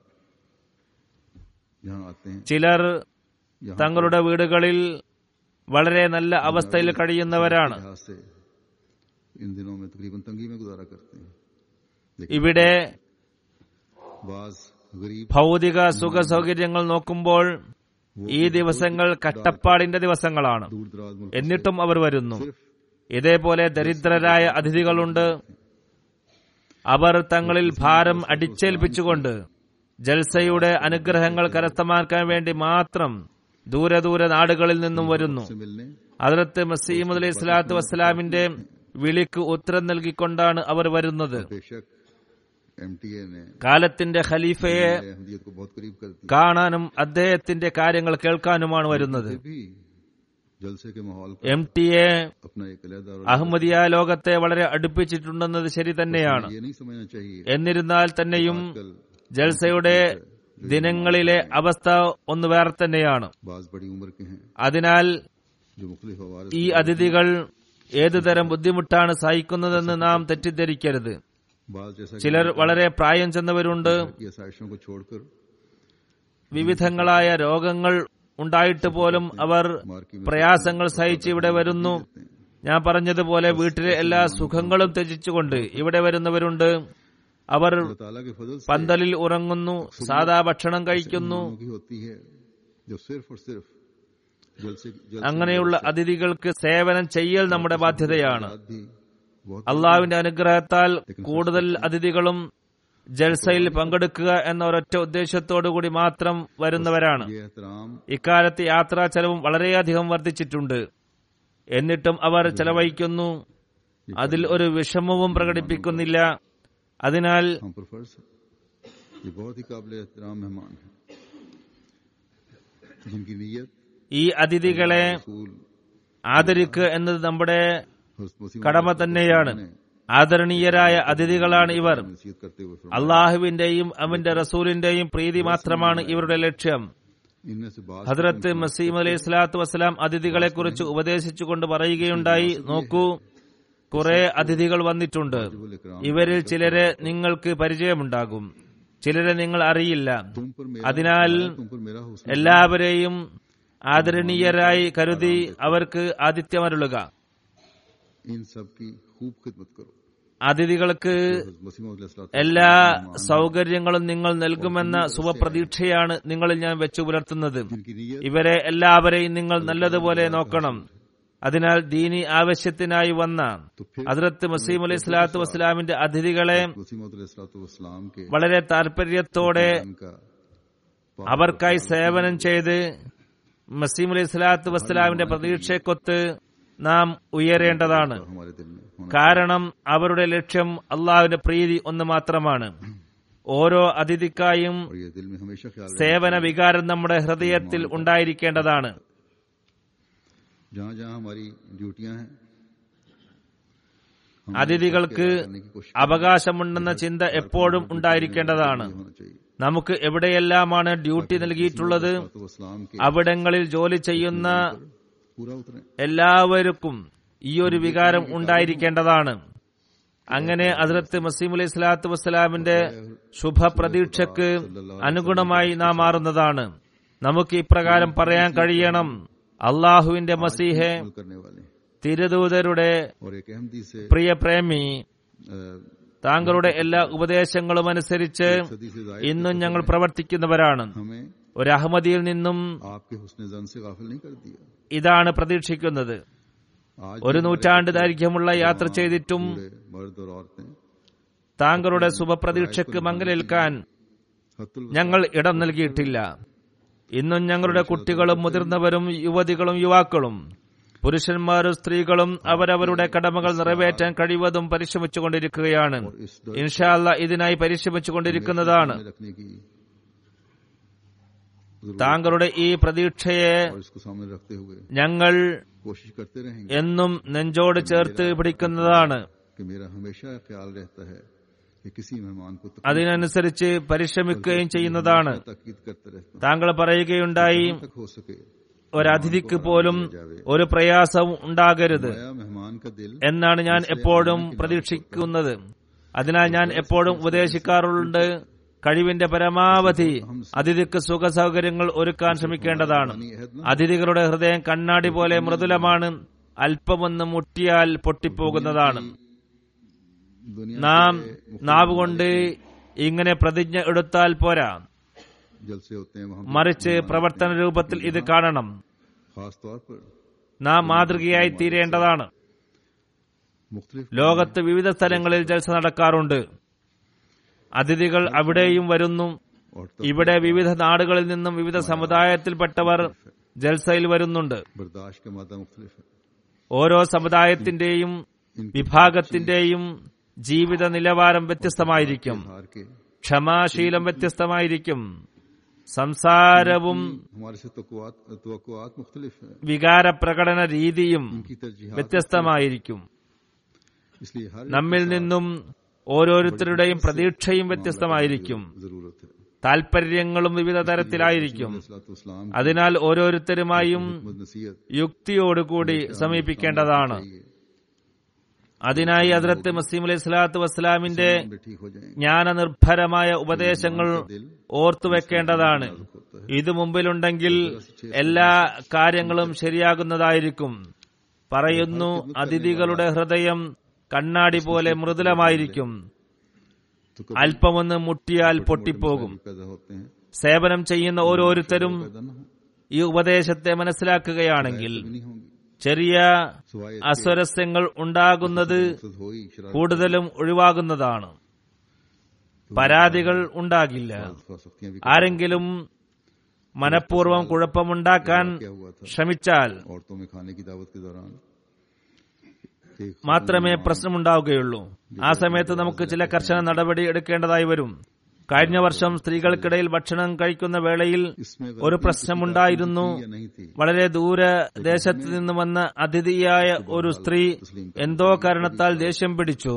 Speaker 1: यहाँ आते हैं
Speaker 3: ചിലർ
Speaker 1: यहाँ
Speaker 3: തങ്ങളുടെ വീടുകളിൽ വളരെ നല്ല അവസ്ഥയിൽ കഴിയുന്നവരാണ്
Speaker 1: लिहाज से इन दिनों में तकरीबन तंगी में गुजारा करते हैं
Speaker 3: ഇവിടെ
Speaker 1: बाज गरीब
Speaker 3: ഭൗതിക സുഖ സൗകര്യങ്ങൾ നോക്കുമ്പോൾ ഈ ദിവസങ്ങൾ കട്ടപ്പാടിന്റെ ദിവസങ്ങളാണ്
Speaker 1: दूर दराज मुल्क
Speaker 3: എന്നിട്ടും അവർ വരുന്നു
Speaker 1: सिर्फ
Speaker 3: ഇതേപോലെ ദരിദ്രരായ അതിഥികളുണ്ട് അവർ തങ്ങളിൽ ഭാരം അടിച്ചേൽപ്പിച്ചുകൊണ്ട് ജൽസയുടെ അനുഗ്രഹങ്ങൾ കരസ്ഥമാക്കാൻ വേണ്ടി മാത്രം ദൂരെ ദൂരെ നാടുകളിൽ നിന്നും വരുന്നു
Speaker 1: से मिलने
Speaker 3: അതിർത്ത് മസീമദ് അലൈഹി സ്വലാത്തു വസ്സലാമിന്റെ വിളിക്ക് ഉത്തരം നൽകിക്കൊണ്ടാണ് അവർ വരുന്നത്
Speaker 1: बेशक एमटीए ने
Speaker 3: കാലത്തിന്റെ ഖലീഫയെ
Speaker 1: अहमदियत को बहुत करीब कर दिया
Speaker 3: കാണാനും അദ്ദേഹത്തിന്റെ കാര്യങ്ങൾ കേൾക്കാനുമാണ് വരുന്നത്
Speaker 1: फिर भी जलसे के माहौल का
Speaker 3: എം ടി എ
Speaker 1: अपना एक अलहदा और
Speaker 3: അഹമ്മദിയ ലോകത്തെ വളരെ അടുപ്പിച്ചിട്ടുണ്ടെന്നത് ശരി തന്നെയാണ്
Speaker 1: ये नहीं समझना चाहिए
Speaker 3: എന്നിരുന്നാൽ തന്നെയും
Speaker 1: कल
Speaker 3: ജൽസയുടെ ദിനങ്ങളിലെ അവസ്ഥ ഒന്ന് വേറെ തന്നെയാണ്
Speaker 1: बाज बड़ी उम्र के हैं
Speaker 3: അതിനാൽ
Speaker 1: जो मुख्तलिफ आवाज
Speaker 3: ഈ അതിഥികൾ ഏതുതരം ബുദ്ധിമുട്ടാണ് സഹിക്കുന്നതെന്ന് നാം തെറ്റിദ്ധരിക്കരുത്
Speaker 1: बाज जैसा
Speaker 3: ചിലർ വളരെ പ്രായം ചെന്നവരുണ്ട്
Speaker 1: की आसाइशों को छोड़कर
Speaker 3: വിവിധങ്ങളായ രോഗങ്ങൾ ഉണ്ടായിട്ട് പോലും അവർ പ്രയാസങ്ങൾ സഹിച്ച് ഇവിടെ വരുന്നു ഞാൻ പറഞ്ഞതുപോലെ വീട്ടിലെ എല്ലാ സുഖങ്ങളും ത്യജിച്ചുകൊണ്ട് ഇവിടെ വരുന്നവരുണ്ട് അവർ
Speaker 1: अल्लाह ताला के फजल से
Speaker 3: പന്തലിൽ ഉറങ്ങുന്നു സാധാ ഭക്ഷണം കഴിക്കുന്നു
Speaker 1: मेहमानों की होती है जो सिर्फ और सिर्फ जलसे जलसे
Speaker 3: അങ്ങനെയുള്ള അതിഥികൾക്ക് സേവനം ചെയ്യൽ നമ്മുടെ ബാധ്യതയാണ്
Speaker 1: बाद भी बहुत
Speaker 3: അള്ളാഹുവിന്റെ അനുഗ്രഹത്താൽ കൂടുതൽ അതിഥികളും ജൽസയിൽ പങ്കെടുക്കുക എന്ന ഒരൊറ്റ ഉദ്ദേശത്തോടു കൂടി മാത്രം വരുന്നവരാണ്
Speaker 1: ये एहतराम
Speaker 3: ഇക്കാലത്ത് യാത്രാ ചെലവും വളരെയധികം വർദ്ധിച്ചിട്ടുണ്ട് എന്നിട്ടും അവർ ചെലവഴിക്കുന്നു അതിൽ ഒരു വിഷമവും പ്രകടിപ്പിക്കുന്നില്ല അതിനാൽ
Speaker 1: हम पर फर्ज है ये बहुत ही काबिल एहतराम मेहमान हैं जिनकी नीयत
Speaker 3: ഈ അതിഥികളെ
Speaker 1: रसूल
Speaker 3: ആദരിക്കുക എന്നത് നമ്മുടെ
Speaker 1: हज़रत मसीह
Speaker 3: കടമ തന്നെയാണ് ആദരണീയരായ അതിഥികളാണ് ഇവർ
Speaker 1: नसीहत करते हुए फरमाया,
Speaker 3: അള്ളാഹുവിന്റെയും അവന്റെ റസൂലിന്റെയും പ്രീതി മാത്രമാണ് ഇവരുടെ ലക്ഷ്യം
Speaker 1: इनमें से बात
Speaker 3: ഹദ്രത്ത് മസീം അലൈഹി സ്വലാത്തു വസ്സലാം അതിഥികളെ കുറിച്ച് ഉപദേശിച്ചുകൊണ്ട് പറയുകയുണ്ടായി നോക്കൂ കുറെ അതിഥികൾ വന്നിട്ടുണ്ട് ഇവരിൽ ചിലരെ നിങ്ങൾക്ക് പരിചയമുണ്ടാകും ചിലരെ നിങ്ങൾ അറിയില്ല
Speaker 1: तुम पर मेरा
Speaker 3: അതിനാൽ
Speaker 1: तुम पर मेरा हुस्न
Speaker 3: എല്ലാവരെയും ആദരണീയരായി കരുതി അവർക്ക് ആതിഥ്യമരുളുക
Speaker 1: इन सब की खूब खिदमत करो
Speaker 3: അതിഥികൾക്ക്
Speaker 1: हज़रत मसीह मौद अलैहिस्सलातु
Speaker 3: എല്ലാ സൗകര്യങ്ങളും നിങ്ങൾ നൽകുമെന്ന ശുഭപ്രതീക്ഷയാണ് നിങ്ങളിൽ ഞാൻ വെച്ചു പുലർത്തുന്നത്
Speaker 1: जिनकी नीयत
Speaker 3: ഇവരെ എല്ലാവരെയും നിങ്ങൾ നല്ലതുപോലെ നോക്കണം അതിനാൽ ദീനി ആവശ്യത്തിനായി വന്ന
Speaker 1: तो फिर
Speaker 3: ഹദ്രത്ത് മസീം അലൈഹി സ്വലാത്തു വസ്സലാമിന്റെ അതിഥികളെ
Speaker 1: मसीह मौद अलैहिस्सलातु वस्सलाम के
Speaker 3: വളരെ താല്പര്യത്തോടെ
Speaker 1: उनका
Speaker 3: അവർക്കായി സേവനം ചെയ്ത് മസീം അലൈഹി സ്വലാത്തു വസ്സലാമിന്റെ പ്രതീക്ഷയ്ക്കൊത്ത് നാം ഉയരേണ്ടതാണ്
Speaker 1: हमारे दिल में होना
Speaker 3: കാരണം അവരുടെ ലക്ഷ്യം അള്ളാഹുവിന്റെ പ്രീതി ഒന്ന് മാത്രമാണ് ഓരോ അതിഥിക്കായും
Speaker 1: और ये दिल में हमेशा ख्याल रहे
Speaker 3: സേവന വികാരം നമ്മുടെ ഹൃദയത്തിൽ ഉണ്ടായിരിക്കേണ്ടതാണ്
Speaker 1: जहाँ जहाँ हमारी ड्यूटियां हैं हम
Speaker 3: അതിഥികൾക്ക്
Speaker 1: उसके अदा करने की कोशिश
Speaker 3: അവകാശമുണ്ടെന്ന ചിന്ത എപ്പോഴും ഉണ്ടായിരിക്കേണ്ടതാണ്
Speaker 1: ये होना चाहिए
Speaker 3: നമുക്ക് എവിടെയെല്ലാമാണ് ഡ്യൂട്ടി നൽകിയിട്ടുള്ളത്
Speaker 1: तो इस्लाम के
Speaker 3: അവിടങ്ങളിൽ ജോലി ചെയ്യുന്ന
Speaker 1: पूरा उतरे
Speaker 3: എല്ലാവർക്കും ഈ ഒരു വികാരം ഉണ്ടായിരിക്കേണ്ടതാണ് അങ്ങനെ അതിർത്ത് മസീം അലൈഹി സ്വലാത്തു വസ്സലാമിന്റെ ശുഭപ്രതീക്ഷക്ക് അനുഗുണമായി നാം മാറുന്നതാണ് നമുക്ക് ഇപ്രകാരം പറയാൻ കഴിയണം അള്ളാഹുവിന്റെ മസീഹെ
Speaker 1: अमल करने वाले हैं।
Speaker 3: തിരുദൂതരുടെ
Speaker 1: और एक अहमदी से
Speaker 3: പ്രിയ പ്രേമി
Speaker 1: अ,
Speaker 3: താങ്കളുടെ എല്ലാ ഉപദേശങ്ങളും അനുസരിച്ച്
Speaker 1: सदी से जायद
Speaker 3: ഇന്നും ഞങ്ങൾ പ്രവർത്തിക്കുന്നവരാണ്
Speaker 1: हमें
Speaker 3: ഒരു അഹമ്മദിയിൽ നിന്നും
Speaker 1: आपके हुस्न जन से गाफिल नहीं कर दिया
Speaker 3: ഇതാണ് പ്രതീക്ഷിക്കുന്നത്
Speaker 1: आज
Speaker 3: ഒരു
Speaker 1: भी
Speaker 3: നൂറ്റാണ്ട്
Speaker 1: हमारे
Speaker 3: ദൈർഘ്യമുള്ള യാത്ര ചെയ്തിട്ടും
Speaker 1: बूढ़े मर्द और औरतें
Speaker 3: താങ്കളുടെ ശുഭപ്രതീക്ഷയ്ക്ക് മങ്ങലേൽക്കാൻ
Speaker 1: हतुल
Speaker 3: ഞങ്ങൾ ഇടം നൽകിയിട്ടില്ല ഇന്നും ഞങ്ങളുടെ കുട്ടികളും മുതിർന്നവരും യുവതികളും യുവാക്കളും പുരുഷന്മാരും സ്ത്രീകളും അവരവരുടെ കടമകൾ നിറവേറ്റാൻ കഴിവതും പരിശ്രമിച്ചുകൊണ്ടിരിക്കുകയാണ് ഇൻഷാല്ല ഇതിനായി പരിശ്രമിച്ചുകൊണ്ടിരിക്കുന്നതാണ്
Speaker 1: सामने रखने की
Speaker 3: താങ്കളുടെ ഈ പ്രതീക്ഷയെ
Speaker 1: और इसको सामने रखते हुए
Speaker 3: ഞങ്ങൾ
Speaker 1: कोशिश करते रहेंगे
Speaker 3: എന്നും നെഞ്ചോട് ചേർത്ത് പിടിക്കുന്നതാണ്
Speaker 1: कि मेरा हमेशा ख्याल रहता है कि किसी मेहमान को तकलीफ
Speaker 3: അതിനനുസരിച്ച് പരിശ്രമിക്കുകയും ചെയ്യുന്നതാണ്
Speaker 1: ताकीद करते रहता हूं
Speaker 3: താങ്കൾ പറയുകയുണ്ടായി
Speaker 1: तक हो सके
Speaker 3: ഒരതിഥിക്ക് പോലും ഒരു പ്രയാസവും ഉണ്ടാകരുത്
Speaker 1: आया मेहमान का दिल
Speaker 3: എന്നാണ് ഞാൻ എപ്പോഴും പ്രതീക്ഷിക്കുന്നത് അതിനാൽ ഞാൻ എപ്പോഴും ഉപദേശിക്കാറുണ്ട് കഴിവിന്റെ പരമാവധി അതിഥിക്ക് സുഖ സൗകര്യങ്ങൾ ഒരുക്കാൻ ശ്രമിക്കേണ്ടതാണ് അതിഥികളുടെ ഹൃദയം കണ്ണാടി പോലെ മൃദുലമാണ് അല്പമൊന്ന് മുട്ടിയാൽ പൊട്ടിപ്പോകുന്നതാണ്
Speaker 1: दुनिया
Speaker 3: നാം നാവുകൊണ്ട് ഇങ്ങനെ പ്രതിജ്ഞ എടുത്താൽ പോരാ
Speaker 1: जलसे होते हैं वहां
Speaker 3: മറിച്ച് പ്രവർത്തന രൂപത്തിൽ ഇത് കാണണം
Speaker 1: खास तौर पर
Speaker 3: നാം മാതൃകയായി തീരേണ്ടതാണ്
Speaker 1: मुख्तलिफ
Speaker 3: ലോകത്ത് വിവിധ സ്ഥലങ്ങളിൽ ജൽസ നടക്കാറുണ്ട് അതിഥികൾ അവിടെയും വരുന്നു
Speaker 1: और
Speaker 3: ഇവിടെ വിവിധ നാടുകളിൽ നിന്നും വിവിധ സമുദായത്തിൽപ്പെട്ടവർ ജൽസയിൽ വരുന്നുണ്ട്
Speaker 1: बर्दाश्त का मादा मुख्तलिफ है
Speaker 3: ഓരോ സമുദായത്തിന്റെയും വിഭാഗത്തിന്റെയും ജീവിത നിലവാരം വ്യത്യസ്തമായിരിക്കും
Speaker 1: हार के
Speaker 3: ക്ഷമാശീലം വ്യത്യസ്തമായിരിക്കും സംസാരവും
Speaker 1: हमारे से तो मुख्तलिफ है
Speaker 3: വികാര പ്രകടന രീതിയും
Speaker 1: उनकी तरजीहात
Speaker 3: വ്യത്യസ്തമായിരിക്കും
Speaker 1: इसलिए हर
Speaker 3: നമ്മിൽ നിന്നും ഓരോരുത്തരുടെയും പ്രതീക്ഷയും വ്യത്യസ്തമായിരിക്കും
Speaker 1: जरूरत है
Speaker 3: താൽപര്യങ്ങളും വിവിധ തരത്തിലായിരിക്കും
Speaker 1: इस्लाम
Speaker 3: അതിനാൽ ഓരോരുത്തരുമായും
Speaker 1: नसीहत
Speaker 3: യുക്തിയോടുകൂടി സമീപിക്കേണ്ടതാണ് അതിനായി അതിർത്ത് മസീം അലൈഹി സ്വലാത്തു വസ്സലാമിന്റെ
Speaker 1: में ठीक हो जाएंगे
Speaker 3: ജ്ഞാനനിർഭരമായ ഉപദേശങ്ങൾ ഓർത്തുവെക്കേണ്ടതാണ് ഇത് മുമ്പിലുണ്ടെങ്കിൽ എല്ലാ കാര്യങ്ങളും ശരിയാകുന്നതായിരിക്കും പറയുന്നു അതിഥികളുടെ ഹൃദയം കണ്ണാടി പോലെ മൃദുലമായിരിക്കും
Speaker 1: तो
Speaker 3: അല്പമൊന്ന് മുട്ടിയാൽ പൊട്ടിപ്പോകും
Speaker 1: कभी पैदा होते हैं
Speaker 3: സേവനം ചെയ്യുന്ന ഓരോരുത്തരും
Speaker 1: पैदा न हो
Speaker 3: ഈ ഉപദേശത്തെ മനസ്സിലാക്കുകയാണെങ്കിൽ
Speaker 1: भी नहीं होंगी
Speaker 3: ചെറിയ
Speaker 1: सिवाय
Speaker 3: അസ്വരസ്യങ്ങൾ ഉണ്ടാകുന്നത്
Speaker 1: मकसद हो ही शरारत
Speaker 3: കൂടുതലും ഒഴിവാകുന്നതാണ് പരാതികൾ ഉണ്ടാകില്ല
Speaker 1: हो सकती भी
Speaker 3: ആരെങ്കിലും മനഃപൂർവ്വം കുഴപ്പമുണ്ടാക്കാൻ
Speaker 1: क्या हुआ था
Speaker 3: ശ്രമിച്ചാൽ
Speaker 1: औरतों में खाने की दावत के दौरान एक
Speaker 3: മാത്രമേ പ്രശ്നമുണ്ടാവുകയുള്ളൂ ആ സമയത്ത് നമുക്ക് ചില കർശന നടപടി എടുക്കേണ്ടതായി വരും കഴിഞ്ഞ വർഷം സ്ത്രീകൾക്കിടയിൽ ഭക്ഷണം കഴിക്കുന്ന വേളയിൽ
Speaker 1: इसमें
Speaker 3: ഒരു പ്രശ്നമുണ്ടായിരുന്നു
Speaker 1: या नहीं थी
Speaker 3: വളരെ ദൂരദേശത്ത് നിന്ന് വന്ന അതിഥിയായ ഒരു സ്ത്രീ എന്തോ കാരണത്താൽ ദേഷ്യം പിടിച്ചു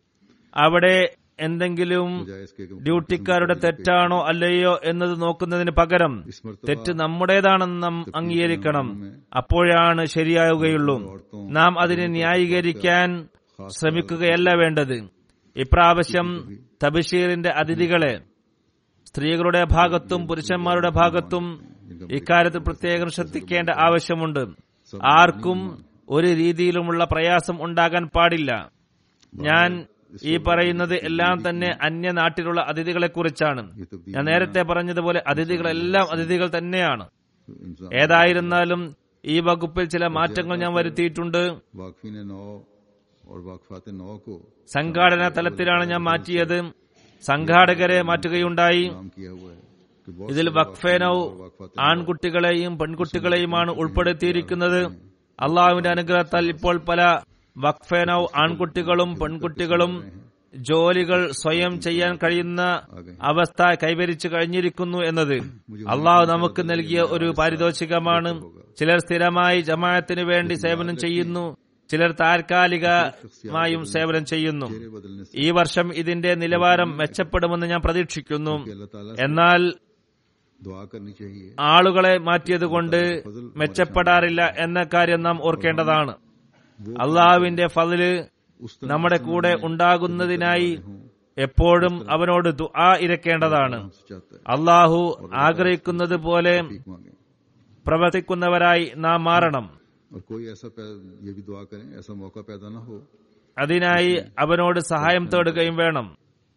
Speaker 3: അവിടെ എന്തെങ്കിലും
Speaker 1: बजाय इसके कि
Speaker 3: ഡ്യൂട്ടിക്കാരുടെ തെറ്റാണോ അല്ലയോ എന്നത് നോക്കുന്നതിന് പകരം
Speaker 1: इस मर्तबा
Speaker 3: തെറ്റ് നമ്മുടേതാണെന്ന് നാം അംഗീകരിക്കണം അപ്പോഴാണ് ശരിയാവുകയുള്ളൂ നാം അതിനെ ന്യായീകരിക്കാൻ ശ്രമിക്കുകയല്ല വേണ്ടത് ഇപ്രാവശ്യം തബഷീറിന്റെ അതിഥികളെ സ്ത്രീകളുടെ ഭാഗത്തും പുരുഷന്മാരുടെ ഭാഗത്തും ഇക്കാര്യത്തിൽ പ്രത്യേകം ശ്രദ്ധിക്കേണ്ട ആവശ്യമുണ്ട് ആർക്കും ഒരു രീതിയിലുമുള്ള പ്രയാസം ഉണ്ടാകാൻ പാടില്ല ഞാൻ ഈ പറയുന്നത് എല്ലാം തന്നെ അന്യനാട്ടിലുള്ള അതിഥികളെ കുറിച്ചാണ്
Speaker 1: ये तब्दील
Speaker 3: ഞാൻ നേരത്തെ പറഞ്ഞതുപോലെ അതിഥികളെല്ലാം അതിഥികൾ തന്നെയാണ്
Speaker 1: इंसान
Speaker 3: ഏതായിരുന്നാലും ഈ വകുപ്പിൽ ചില മാറ്റങ്ങൾ ഞാൻ വരുത്തിയിട്ടുണ്ട്
Speaker 1: वाकफी ने नौ और वाकफात नौ को
Speaker 3: സംഘാടന തലത്തിലാണ് ഞാൻ മാറ്റിയത് സംഘാടകരെ മാറ്റുകയുണ്ടായി
Speaker 1: काम किया हुआ है कि बहुत
Speaker 3: ഇതിൽ
Speaker 1: सारे
Speaker 3: വഖഫേനൌ
Speaker 1: वाकफात और वाकफात
Speaker 3: ആൺകുട്ടികളെയും പെൺകുട്ടികളെയുമാണ് ഉൾപ്പെടുത്തിയിരിക്കുന്നത് അള്ളാഹുവിന്റെ അനുഗ്രഹത്താൽ ഇപ്പോൾ പല വഖഫേനൌ ആൺകുട്ടികളും പെൺകുട്ടികളും ജോലികൾ സ്വയം ചെയ്യാൻ കഴിയുന്ന അവസ്ഥ കൈവരിച്ചു കഴിഞ്ഞിരിക്കുന്നു എന്നത് അള്ളാഹു നമുക്ക് നൽകിയ ഒരു പാരിതോഷികമാണ് ചിലർ സ്ഥിരമായി ജമാഅത്തിന് വേണ്ടി സേവനം ചെയ്യുന്നു ചിലർ താൽക്കാലികമായും സേവനം ചെയ്യുന്നു
Speaker 1: चेहरे बदलने से
Speaker 3: ഈ വർഷം ഇതിന്റെ നിലവാരം മെച്ചപ്പെടുമെന്ന് ഞാൻ പ്രതീക്ഷിക്കുന്നു
Speaker 1: अल्लाह ताला
Speaker 3: എന്നാൽ
Speaker 1: दुआ करनी चाहिए
Speaker 3: ആളുകളെ മാറ്റിയതുകൊണ്ട് മെച്ചപ്പെടാറില്ല എന്ന കാര്യം നാം ഓർക്കേണ്ടതാണ് അള്ളാഹുവിന്റെ ഫതില്
Speaker 1: उस तरह
Speaker 3: നമ്മുടെ കൂടെ ഉണ്ടാകുന്നതിനായി എപ്പോഴും അവനോട് ദുആ ഇരക്കേണ്ടതാണ്
Speaker 1: से चाहता है
Speaker 3: അള്ളാഹു ആഗ്രഹിക്കുന്നത് പോലെ
Speaker 1: भीख मांगे
Speaker 3: പ്രവർത്തിക്കുന്നവരായി നാം മാറണം
Speaker 1: और कोई ऐसा पै- ये भी दुआ करें ऐसा मौका पैदा ना हो
Speaker 3: അതിനായി അവനോട് സഹായം തേടുകയും വേണം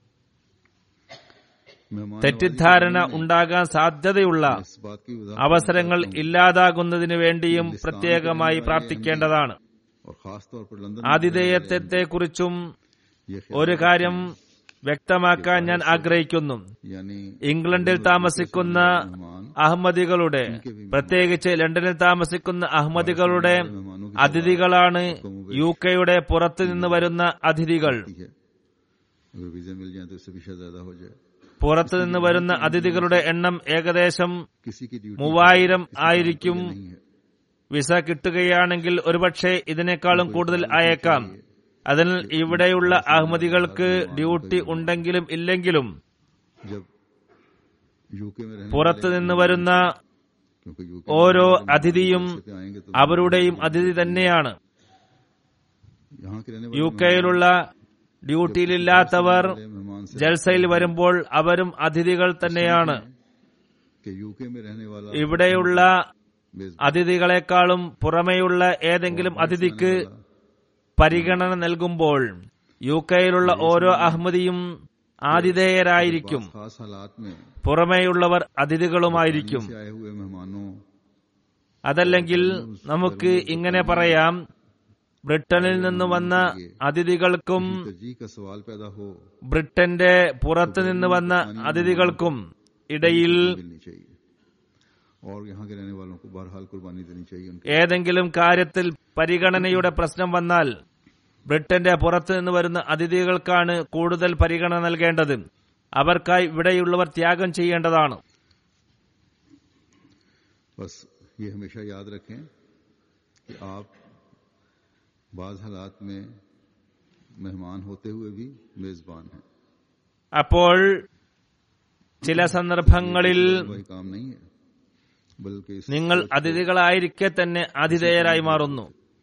Speaker 1: मेहमान
Speaker 3: തെറ്റിദ്ധാരണ ഉണ്ടാകാൻ സാധ്യതയുള്ള
Speaker 1: इस बात की वजह
Speaker 3: അവസരങ്ങൾ ഇല്ലാതാകുന്നതിന് വേണ്ടിയും പ്രത്യേകമായി പ്രാർത്ഥിക്കേണ്ടതാണ്
Speaker 1: और खास तौर पर लंदन
Speaker 3: ആതിഥേയത്വത്തെക്കുറിച്ചും
Speaker 1: ये
Speaker 3: ഒരു കാര്യം വ്യക്തമാക്കാൻ ഞാൻ ആഗ്രഹിക്കുന്നു
Speaker 1: यानी
Speaker 3: ഇംഗ്ലണ്ടിൽ താമസിക്കുന്ന
Speaker 1: मेहमान
Speaker 3: അഹമ്മദികളുടെ പ്രത്യേകിച്ച് ലണ്ടനിൽ താമസിക്കുന്ന അഹമ്മദികളുടെ അതിഥികളാണ് യു കെയുടെ പുറത്തു നിന്ന് വരുന്ന അതിഥികൾ
Speaker 1: की है अगर वीजा मिल जाए तो इससे भी शायद ज्यादा हो जाए
Speaker 3: പുറത്തു നിന്ന് വരുന്ന അതിഥികളുടെ എണ്ണം ഏകദേശം
Speaker 1: किसी की ड्यूटी
Speaker 3: മൂവായിരം ആയിരിക്കും
Speaker 1: नहीं है
Speaker 3: വിസ കിട്ടുകയാണെങ്കിൽ ഒരുപക്ഷെ ഇതിനേക്കാളും കൂടുതൽ ആയേക്കാം അതിനാൽ ഇവിടെയുള്ള അഹമ്മദികൾക്ക് ഡ്യൂട്ടി ഉണ്ടെങ്കിലും ഇല്ലെങ്കിലും
Speaker 1: जब यूके में रहने
Speaker 3: പുറത്തു നിന്ന് വരുന്ന
Speaker 1: क्योंकि यूके
Speaker 3: ഓരോ അതിഥിയും
Speaker 1: से आएंगे तो
Speaker 3: അവരുടെയും അതിഥി തന്നെയാണ്
Speaker 1: यहाँ के रहने
Speaker 3: യു കെയിലുള്ള ഡ്യൂട്ടിയിലില്ലാത്തവർ
Speaker 1: वाले मेहमान से
Speaker 3: ജൽസയിൽ വരുമ്പോൾ അവരും അതിഥികൾ തന്നെയാണ്
Speaker 1: कि यूके में रहने वाला
Speaker 3: ഇവിടെയുള്ള
Speaker 1: मेजबान
Speaker 3: അതിഥികളെക്കാളും പുറമെയുള്ള ഏതെങ്കിലും അതിഥിക്ക് പരിഗണന നൽകുമ്പോൾ യു കെയിലുള്ള ഓരോ അഹമ്മദിയും ആതിഥേയരായിരിക്കും
Speaker 1: खास हालात में
Speaker 3: പുറമേയുള്ളവർ അതിഥികളുമായിരിക്കും
Speaker 1: से आए हुए मेहमानों
Speaker 3: അതല്ലെങ്കിൽ നമുക്ക് ഇങ്ങനെ പറയാം ബ്രിട്ടനിൽ നിന്ന് വന്ന അതിഥികൾക്കും
Speaker 1: तरजीह का सवाल पैदा हो
Speaker 3: ബ്രിട്ടന്റെ പുറത്തു നിന്ന് വന്ന അതിഥികൾക്കും ഇടയിൽ
Speaker 1: मिलनी चाहिए और यहाँ के रहने वालों को बहरहाल कुर्बानी देनी चाहिए उनके
Speaker 3: ഏതെങ്കിലും കാര്യത്തിൽ പരിഗണനയുടെ പ്രശ്നം വന്നാൽ ബ്രിട്ടന്റെ പുറത്തു നിന്ന് വരുന്ന അതിഥികൾക്കാണ് കൂടുതൽ പരിഗണന നൽകേണ്ടത് അവർക്കായി ഇവിടെയുള്ളവർ ത്യാഗം ചെയ്യേണ്ടതാണ്
Speaker 1: बस ये हमेशा याद रखें कि आप बाज हालात में मेहमान होते हुए भी मेजबान हैं
Speaker 3: അപ്പോൾ ചില സന്ദർഭങ്ങളിൽ
Speaker 1: वही काम नहीं है बल्कि इस
Speaker 3: നിങ്ങൾ അതിഥികളായിരിക്കെ തന്നെ ആതിഥേയരായി മാറുന്നു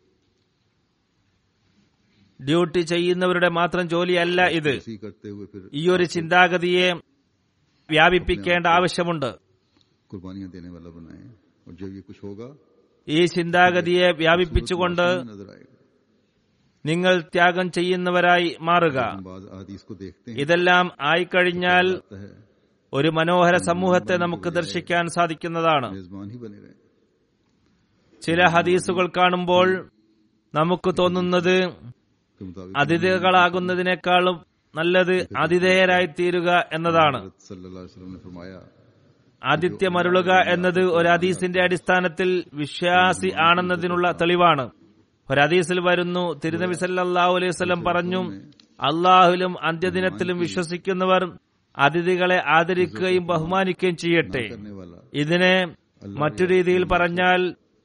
Speaker 3: ഡ്യൂട്ടി ചെയ്യുന്നവരുടെ മാത്രം ജോലിയല്ല ഇത്
Speaker 1: इसी करते हुए फिर
Speaker 3: ഈ ഒരു ചിന്താഗതിയെ വ്യാപിപ്പിക്കേണ്ട ആവശ്യമുണ്ട്
Speaker 1: कुर्बानियां देने वाला बनाए और जब ये कुछ होगा
Speaker 3: ഈ ചിന്താഗതിയെ വ്യാപിപ്പിച്ചുകൊണ്ട്
Speaker 1: नजर आएगा
Speaker 3: നിങ്ങൾ ത്യാഗം ചെയ്യുന്നവരായി മാറുക
Speaker 1: हम बाज हदीस को देखते हैं
Speaker 3: ഇതെല്ലാം ആയിക്കഴിഞ്ഞാൽ
Speaker 1: आता है
Speaker 3: ഒരു മനോഹര സമൂഹത്തെ നമുക്ക് ദർശിക്കാൻ സാധിക്കുന്നതാണ്
Speaker 1: मेजबान ही बने रहे
Speaker 3: ചില ഹദീസുകൾ കാണുമ്പോൾ നമുക്ക് തോന്നുന്നത്
Speaker 1: के मुताबिक
Speaker 3: അതിഥികളാകുന്നതിനേക്കാളും നല്ലത് ആതിഥേയരായി തീരുക എന്നതാണ്
Speaker 1: हज़रत सल्लल्लाहु अलैहि वसल्लम ने फरमाया
Speaker 3: ആതിഥ്യമരുളുക എന്നത് ഒരു ഹദീസിന്റെ അടിസ്ഥാനത്തിൽ വിശ്വാസി ആണെന്നതിനുള്ള തെളിവാണ് ഒരു ഹദീസിൽ വരുന്നു തിരുനബി സല്ലല്ലാഹു അലൈഹി വസല്ലം പറഞ്ഞു അള്ളാഹുലും അന്ത്യദിനത്തിലും വിശ്വസിക്കുന്നവർ അതിഥികളെ ആദരിക്കുകയും ബഹുമാനിക്കുകയും ചെയ്യട്ടെ
Speaker 1: करने वाला
Speaker 3: ഇതിനെ മറ്റു രീതിയിൽ പറഞ്ഞാൽ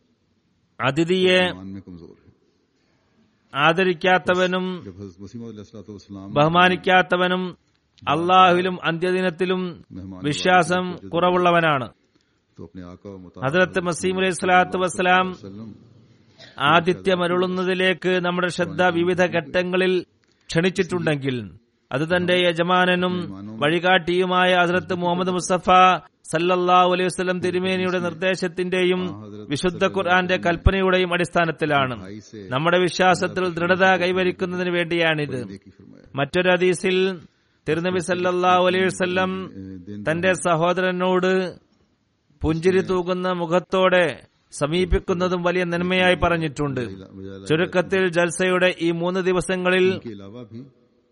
Speaker 3: അതിഥിയെ
Speaker 1: मान में कमजोर है
Speaker 3: ആദരിക്കാത്തവനും
Speaker 1: जब हज़रत मसीह अलैहिस्सलाम
Speaker 3: ബഹുമാനിക്കാത്തവനും അള്ളാഹുവിലും അന്ത്യദിനത്തിലും
Speaker 1: मेहमान
Speaker 3: വിശ്വാസം കുറവുള്ളവനാണ്
Speaker 1: तो अपने आका व
Speaker 3: ഹജറത്ത് മസീം അലൈഹി സ്വലാത്തു വസ്സലാം
Speaker 1: वसल्लम
Speaker 3: ആതിഥ്യമരുളുന്നതിലേക്ക് നമ്മുടെ ശ്രദ്ധ വിവിധ ഘട്ടങ്ങളിൽ ക്ഷണിച്ചിട്ടുണ്ടെങ്കിൽ അത് തന്റെ യജമാനനും വഴികാട്ടിയുമായ ഹസരത്ത് മുഹമ്മദ് മുസ്തഫ സല്ലല്ലാഹു അലൈഹി വസല്ലം തിരുമേനിയുടെ നിർദ്ദേശത്തിന്റെയും വിശുദ്ധ ഖുർആന്റെ കൽപ്പനയുടെയും അടിസ്ഥാനത്തിലാണ്
Speaker 1: भाई से
Speaker 3: നമ്മുടെ വിശ്വാസത്തിൽ ദൃഢത കൈവരിക്കുന്നതിന് വേണ്ടിയാണിത്
Speaker 1: नेकी फरमाया
Speaker 3: മറ്റൊരു ഹദീസിൽ തിരുനബി സല്ലല്ലാഹു അലൈഹി വസല്ലം
Speaker 1: ए, दिन
Speaker 3: തന്റെ സഹോദരനോട് പുഞ്ചിരി തൂകുന്ന മുഖത്തോടെ സമീപിക്കുന്നതും വലിയ നന്മയായി പറഞ്ഞിട്ടുണ്ട്
Speaker 1: बजाय
Speaker 3: ചുരുക്കത്തിൽ ജൽസയുടെ ഈ മൂന്ന് ദിവസങ്ങളിൽ
Speaker 1: के अलावा भी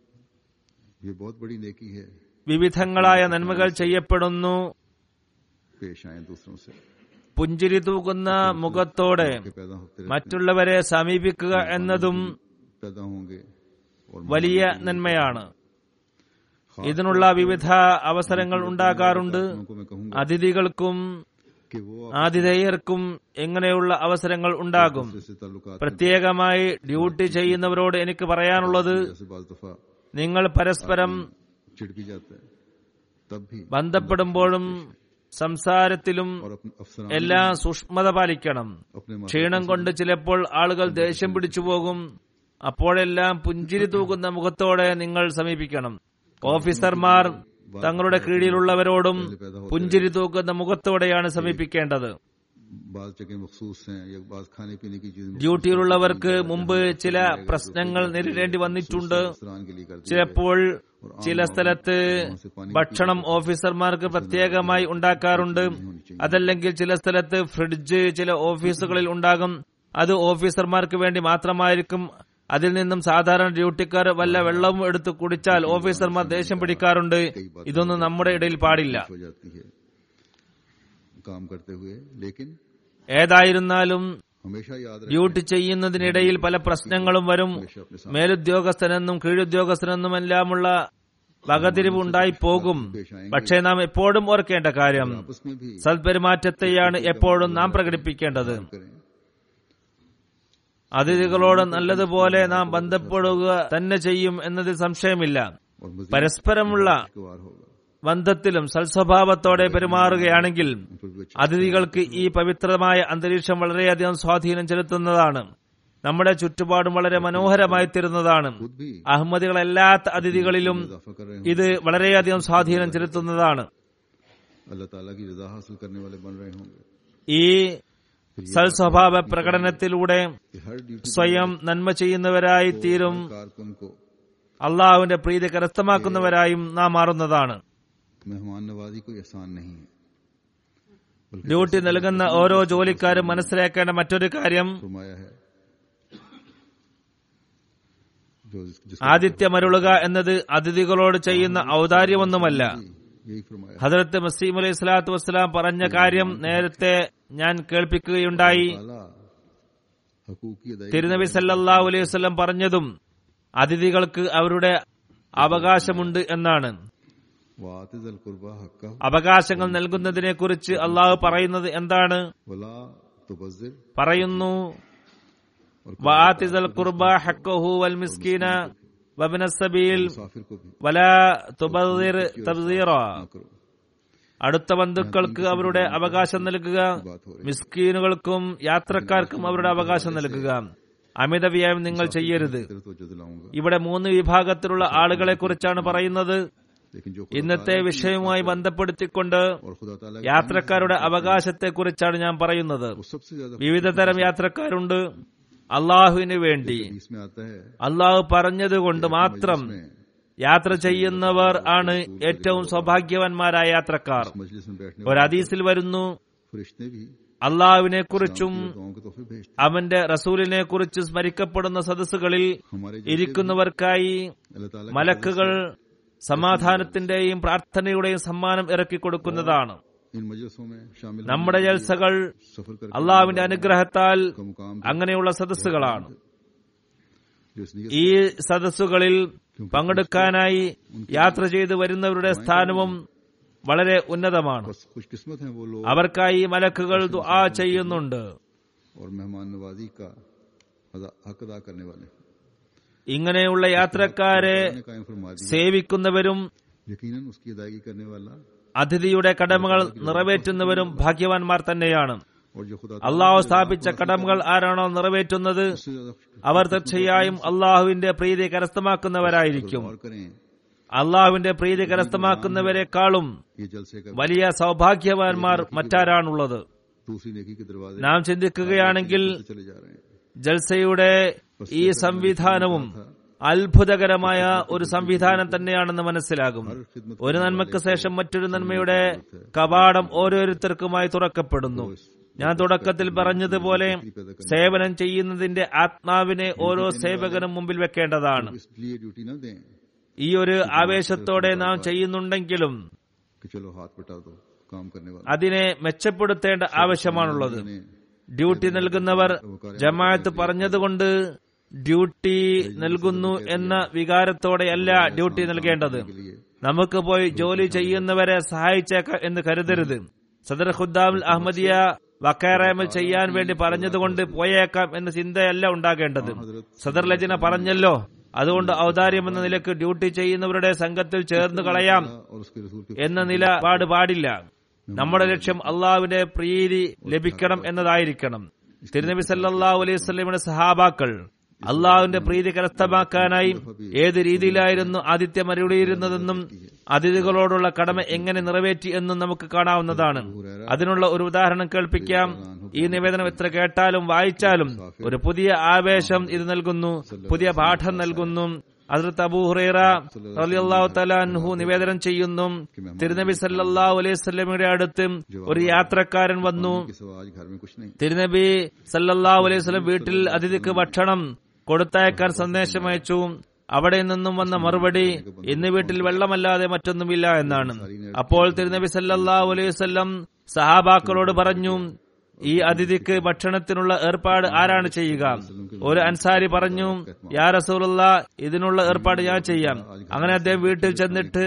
Speaker 1: ये बहुत बड़ी नेकी है
Speaker 3: വിവിധങ്ങളായ നന്മകൾ ചെയ്യപ്പെടുന്നു
Speaker 1: पेश आए दूसरों से
Speaker 3: പുഞ്ചിരി തൂകുന്ന മുഖത്തോടെ
Speaker 1: के पैदा होते रहते
Speaker 3: മറ്റുള്ളവരെ സമീപിക്കുക എന്നതും
Speaker 1: पैदा होंगे और
Speaker 3: വലിയ നന്മയാണ് ഇതിനുള്ള വിവിധ അവസരങ്ങൾ ഉണ്ടാകാറുണ്ട്
Speaker 1: उनको मैं कहूंगा
Speaker 3: അതിഥികൾക്കും
Speaker 1: कि वो
Speaker 3: ആതിഥേയർക്കും എങ്ങനെയുള്ള അവസരങ്ങൾ ഉണ്ടാകും
Speaker 1: आपसे ताल्लुकात
Speaker 3: പ്രത്യേകമായി ഡ്യൂട്ടി ചെയ്യുന്നവരോട് എനിക്ക് പറയാനുള്ളത്
Speaker 1: जैसे बाज दफा
Speaker 3: നിങ്ങൾ പരസ്പരം
Speaker 1: चिढ़ भी जाता है तब भी
Speaker 3: ബന്ധപ്പെടുമ്പോഴും സംസാരത്തിലും
Speaker 1: और अपने अफसरान
Speaker 3: എല്ലാം സൂക്ഷ്മത പാലിക്കണം
Speaker 1: अपने माता
Speaker 3: ക്ഷീണം കൊണ്ട് ചിലപ്പോൾ ആളുകൾ ദേഷ്യം പിടിച്ചു പോകും അപ്പോഴെല്ലാം പുഞ്ചിരി തൂകുന്ന മുഖത്തോടെ നിങ്ങൾ സമീപിക്കണം ഓഫീസർമാർ തങ്ങളുടെ കീഴിലുള്ളവരോടും പുഞ്ചിരി തൂക്കുന്ന മുഖത്തോടെയാണ് സമീപിക്കേണ്ടത്
Speaker 1: बाज जगह मखसूस हैं या बाज खाने पीने की चीजें
Speaker 3: ഡ്യൂട്ടിയിലുള്ളവർക്ക് മുമ്പ് ചില പ്രശ്നങ്ങൾ നേരിടേണ്ടി വന്നിട്ടുണ്ട്
Speaker 1: अफसरान के लिए कर दिया
Speaker 3: ചിലപ്പോൾ ചില സ്ഥലത്ത് ഭക്ഷണം ഓഫീസർമാർക്ക് പ്രത്യേകമായി ഉണ്ടാക്കാറുണ്ട് അതല്ലെങ്കിൽ ചില സ്ഥലത്ത് ഫ്രിഡ്ജ് ചില ഓഫീസുകളിൽ ഉണ്ടാകും അത് ഓഫീസർമാർക്ക് വേണ്ടി മാത്രമായിരിക്കും അതിൽ നിന്നും സാധാരണ ഡ്യൂട്ടിക്കാർ വല്ല വെള്ളവും എടുത്ത് കുടിച്ചാൽ ഓഫീസർമാർ ദേഷ്യം പിടിക്കാറുണ്ട് ഇതൊന്നും നമ്മുടെ ഇടയിൽ പാടില്ല
Speaker 1: हो जाती है काम करते हुए लेकिन
Speaker 3: ഏതായിരുന്നാലും
Speaker 1: हमेशा याद रखें
Speaker 3: ഡ്യൂട്ടി ചെയ്യുന്നതിനിടയിൽ പല പ്രശ്നങ്ങളും വരും
Speaker 1: हमेशा अपने साथ
Speaker 3: മേലുദ്യോഗസ്ഥനെന്നും കീഴുദ്യോഗസ്ഥനെന്നുമെല്ലാമുള്ള വകതിരിവ് ഉണ്ടായി പോകും പക്ഷേ നാം എപ്പോഴും ഓർക്കേണ്ട കാര്യം
Speaker 1: आपस में भी
Speaker 3: സൽപെരുമാറ്റത്തെയാണ് എപ്പോഴും നാം പ്രകടിപ്പിക്കേണ്ടത്
Speaker 1: करें
Speaker 3: അതിഥികളോട് നല്ലതുപോലെ നാം ബന്ധപ്പെടുക തന്നെ ചെയ്യും എന്നതിൽ സംശയമില്ല
Speaker 1: और मजीद
Speaker 3: പരസ്പരമുള്ള
Speaker 1: खुशगवार होगा
Speaker 3: ബന്ധത്തിലും സൽസ്വഭാവത്തോടെ പെരുമാറുകയാണെങ്കിൽ
Speaker 1: उन पर भी अच्छा
Speaker 3: അതിഥികൾക്ക് ഈ പവിത്രമായ അന്തരീക്ഷം വളരെയധികം സ്വാധീനം ചെലുത്തുന്നതാണ് നമ്മുടെ ചുറ്റുപാടും വളരെ മനോഹരമായി തീരുന്നതാണ്
Speaker 1: खुद भी
Speaker 3: അഹമ്മദികളല്ലാത്ത അതിഥികളിലും
Speaker 1: इजाफा कर रहे
Speaker 3: ഇത് വളരെയധികം സ്വാധീനം ചെലുത്തുന്നതാണ്
Speaker 1: हों अल्लाह ताला की रजा हासिल करने वाले बन रहे होंगे
Speaker 3: ഈ സൽസ്വഭാവ പ്രകടനത്തിലൂടെ
Speaker 1: कि हर ड्यूटी
Speaker 3: സ്വയം നന്മ ചെയ്യുന്നവരായി തീരും
Speaker 1: कारकुन को
Speaker 3: അള്ളാഹുവിന്റെ പ്രീതി കരസ്ഥമാക്കുന്നവരായും നാം മാറുന്നതാണ്
Speaker 1: मेहमान नवाजी कोई आसान नहीं है बल्कि
Speaker 3: ഡ്യൂട്ടി നൽകുന്ന ഓരോ ജോലിക്കാരും മനസ്സിലാക്കേണ്ട മറ്റൊരു കാര്യം
Speaker 1: फरमाया है जो जिस- जिसको
Speaker 3: ആദിത്യമരുളുക എന്നത് അതിഥികളോട് ചെയ്യുന്ന ഔദാര്യമൊന്നുമല്ല
Speaker 1: यही फरमाया
Speaker 3: ഹജറത്ത് മസീം അലൈഹി സ്വലാത്തു വസ്സലാം പറഞ്ഞ കാര്യം നേരത്തെ ഞാൻ കേൾപ്പിക്കുകയുണ്ടായി
Speaker 1: ताला हकूकी अदायगी
Speaker 3: തിരുനബി സല്ലല്ലാഹു അലൈഹി വസല്ലം പറഞ്ഞതും അതിഥികൾക്ക് അവരുടെ അവകാശമുണ്ട് എന്നാണ്
Speaker 1: वातिजल कुर्बा हक्का
Speaker 3: അവകാശങ്ങൾ നൽകുന്നതിനെ കുറിച്ച് അള്ളാഹു പറയുന്നത് എന്താണ്
Speaker 1: वला तुबज्जिर
Speaker 3: പറയുന്നു
Speaker 1: और
Speaker 3: വാതിസൽ കുർബ ഹക്കഹു വൽ മിസ്കീന വബിന സബീൽ
Speaker 1: मुसाफिर को भी
Speaker 3: വല തുബദിർ തബ്സീറ
Speaker 1: ना करो
Speaker 3: അടുത്ത ബന്ധുക്കൾക്ക് അവരുടെ അവകാശം നൽകുക
Speaker 1: बात हो रही
Speaker 3: മിസ്കീനുകൾക്കും യാത്രക്കാർക്കും അവരുടെ അവകാശം നൽകുക അമിത വ്യയം നിങ്ങൾ ചെയ്യരുത്
Speaker 1: है तो जो दिलाऊंगा
Speaker 3: ഇവിടെ മൂന്ന് വിഭാഗത്തിലുള്ള ആളുകളെ കുറിച്ചാണ് പറയുന്നത്
Speaker 1: लेकिन जो
Speaker 3: ഇന്നത്തെ വിഷയവുമായി ബന്ധപ്പെടുത്തിക്കൊണ്ട്
Speaker 1: और खुदा ताला
Speaker 3: യാത്രക്കാരുടെ അവകാശത്തെക്കുറിച്ചാണ് ഞാൻ പറയുന്നത്
Speaker 1: वो सबसे ज्यादा
Speaker 3: വിവിധ തരം യാത്രക്കാരുണ്ട് അള്ളാഹുവിന് വേണ്ടി
Speaker 1: इसमें आता है
Speaker 3: അള്ളാഹു പറഞ്ഞതുകൊണ്ട് മാത്രം
Speaker 1: में
Speaker 3: യാത്ര ചെയ്യുന്നവർ ആണ് ഏറ്റവും സൗഭാഗ്യവാന്മാരായ യാത്രക്കാർ
Speaker 1: मजलिस में बैठने
Speaker 3: ഒരു हदീസിൽ വരുന്നു
Speaker 1: फरिश्ते भी
Speaker 3: അള്ളാഹുവിനെ കുറിച്ചും
Speaker 1: दुआओं के तोहफे भेजते
Speaker 3: അവന്റെ റസൂലിനെ കുറിച്ച് സ്മരിക്കപ്പെടുന്ന സദസ്സുകളിൽ
Speaker 1: हैं। हमारे जैसे
Speaker 3: ഇരിക്കുന്നവർക്കായി
Speaker 1: अल्लाह ताला
Speaker 3: മലക്കുകൾ സമാധാനത്തിന്റെയും പ്രാർത്ഥനയുടെയും സമ്മാനം ഇറക്കി കൊടുക്കുന്നതാണ്
Speaker 1: इन मजलिसों में शामिल
Speaker 3: നമ്മുടെ ജൽസകൾ
Speaker 1: सफर कर
Speaker 3: അള്ളാഹുവിന്റെ അനുഗ്രഹത്താൽ
Speaker 1: का मुकाम
Speaker 3: അങ്ങനെയുള്ള സദസ്സുകളാണ്
Speaker 1: जो इस नियत
Speaker 3: ഈ സദസ്സുകളിൽ പങ്കെടുക്കാനായി യാത്ര ചെയ്തു വരുന്നവരുടെ സ്ഥാനവും വളരെ ഉന്നതമാണ്
Speaker 1: बस खुशकिस्मत हैं वो लोग
Speaker 3: അവർക്കായി മലക്കുകൾ ദുആ ചെയ്യുന്നുണ്ട്
Speaker 1: और मेहमान नवाजी का अदा- हक अदा करने वाले
Speaker 3: ഇങ്ങനെയുള്ള യാത്രക്കാരെ
Speaker 1: ने कायम फरमा दी
Speaker 3: സേവിക്കുന്നവരും
Speaker 1: यकीनन उसकी अदायगी करने वाला
Speaker 3: അതിഥിയുടെ കടമകൾ നിറവേറ്റുന്നവരും ഭാഗ്യവാന്മാർ തന്നെയാണ്
Speaker 1: और जो खुदा
Speaker 3: അള്ളാഹു സ്ഥാപിച്ച കടമകൾ ആരാണോ നിറവേറ്റുന്നത്
Speaker 1: से ज्यादा
Speaker 3: അവർ തീർച്ചയായും അള്ളാഹുവിന്റെ പ്രീതി കരസ്ഥമാക്കുന്നവരായിരിക്കും
Speaker 1: और करें
Speaker 3: അള്ളാഹുവിന്റെ പ്രീതി കരസ്ഥമാക്കുന്നവരെക്കാളും
Speaker 1: ये जलसे का
Speaker 3: വലിയ സൗഭാഗ്യവാന്മാർ മറ്റാരാണുള്ളത്
Speaker 1: दूसरी नेकी के दरवाजे
Speaker 3: നാം ചിന്തിക്കുകയാണെങ്കിൽ
Speaker 1: से चले जा रहे हैं
Speaker 3: ജൽസയുടെ ഈ സംവിധാനവും അത്ഭുതകരമായ ഒരു സംവിധാനം തന്നെയാണെന്ന് മനസ്സിലാകും
Speaker 1: हर खिदमत
Speaker 3: ഒരു നന്മയ്ക്ക് ശേഷം മറ്റൊരു നന്മയുടെ കവാടം ഓരോരുത്തർക്കുമായി തുറക്കപ്പെടുന്നു ഞാൻ തുടക്കത്തിൽ പറഞ്ഞതുപോലെ സേവനം ചെയ്യുന്നതിന്റെ ആത്മാവിനെ ഓരോ സേവകനും മുമ്പിൽ വെക്കേണ്ടതാണ്
Speaker 1: इसलिए ड्यूटी न दें
Speaker 3: ഈ ഒരു ആവേശത്തോടെ നാം ചെയ്യുന്നുണ്ടെങ്കിലും
Speaker 1: कि चलो हाथ बटा दो काम करने वाला
Speaker 3: അതിനെ മെച്ചപ്പെടുത്തേണ്ട ആവശ്യമാണുള്ളത് ഡ്യൂട്ടി നൽകുന്നവർ ജമാഅത്ത് പറഞ്ഞതുകൊണ്ട് ഡ്യൂട്ടി നൽകുന്നു എന്ന വികാരത്തോടെയല്ല ഡ്യൂട്ടി നൽകേണ്ടത്
Speaker 1: के लिए
Speaker 3: നമുക്ക് പോയി ജോലി ചെയ്യുന്നവരെ സഹായിച്ചേക്കാം എന്ന് കരുതരുത് സദർ ഖുദ്ദാമുൽ അഹമ്മദിയ വക്കാറാമൽ ചെയ്യാൻ വേണ്ടി പറഞ്ഞതുകൊണ്ട് പോയേക്കാം എന്ന ചിന്തയല്ല ഉണ്ടാകേണ്ടത് സദർ ലജന പറഞ്ഞല്ലോ അതുകൊണ്ട് ഔദാര്യം എന്ന നിലക്ക് ഡ്യൂട്ടി ചെയ്യുന്നവരുടെ സംഘത്തിൽ ചേർന്ന് കളയാം
Speaker 1: और उसके रसूल के
Speaker 3: എന്ന നിലപാട് പാടില്ല നമ്മുടെ ലക്ഷ്യം അള്ളാഹുവിന്റെ പ്രീതി ലഭിക്കണം എന്നതായിരിക്കണം തിരുനബി സല്ലല്ലാഹു അലൈഹി വസല്ലമയുടെ സഹാബാക്കൾ അള്ളാഹുവിന്റെ പ്രീതി കരസ്ഥമാക്കാനായി ഏത് രീതിയിലായിരുന്നു ആദിത്യം അരുളിയിരുന്നതെന്നും അതിഥികളോടുള്ള കടമ എങ്ങനെ നിറവേറ്റി എന്നും നമുക്ക് കാണാവുന്നതാണ് അതിനുള്ള ഒരു ഉദാഹരണം കേൾപ്പിക്കാം ഈ നിവേദനം എത്ര കേട്ടാലും വായിച്ചാലും ഒരു പുതിയ ആവേശം ഇത് നൽകുന്നു പുതിയ പാഠം നൽകുന്നു അതിർത്ത് അബൂ ഹുറൈറ റളിയല്ലാഹു തആല അൻഹു നിവേദനം ചെയ്യുന്നു തിരുനബി സല്ലല്ലാഹു അലൈഹി വസല്ലമയുടെ അടുത്ത് ഒരു യാത്രക്കാരൻ വന്നു
Speaker 1: कि सिवा आज घर में कुछ नहीं
Speaker 3: തിരുനബി സല്ലല്ലാഹു അലൈഹി വസല്ലം വീട്ടിൽ അതിഥിക്ക് ഭക്ഷണം കൊടുത്തയക്കാൻ സന്ദേശമയച്ചു അവിടെ നിന്നും വന്ന മറുപടി ഇന്ന് വീട്ടിൽ വെള്ളമല്ലാതെ മറ്റൊന്നുമില്ല എന്നാണ് അപ്പോൾ തിരുനബി സല്ലല്ലാഹു അലൈഹി വസല്ലം സഹാബാക്കളോട് പറഞ്ഞു ഈ അതിഥിക്ക് ഭക്ഷണത്തിനുള്ള ഏർപ്പാട് ആരാണ് ചെയ്യുക ഒരു അൻസാരി പറഞ്ഞു യാ റസൂലുള്ള ഇതിനുള്ള ഏർപ്പാട് ഞാൻ ചെയ്യാം അങ്ങനെ അദ്ദേഹം വീട്ടിൽ ചെന്നിട്ട്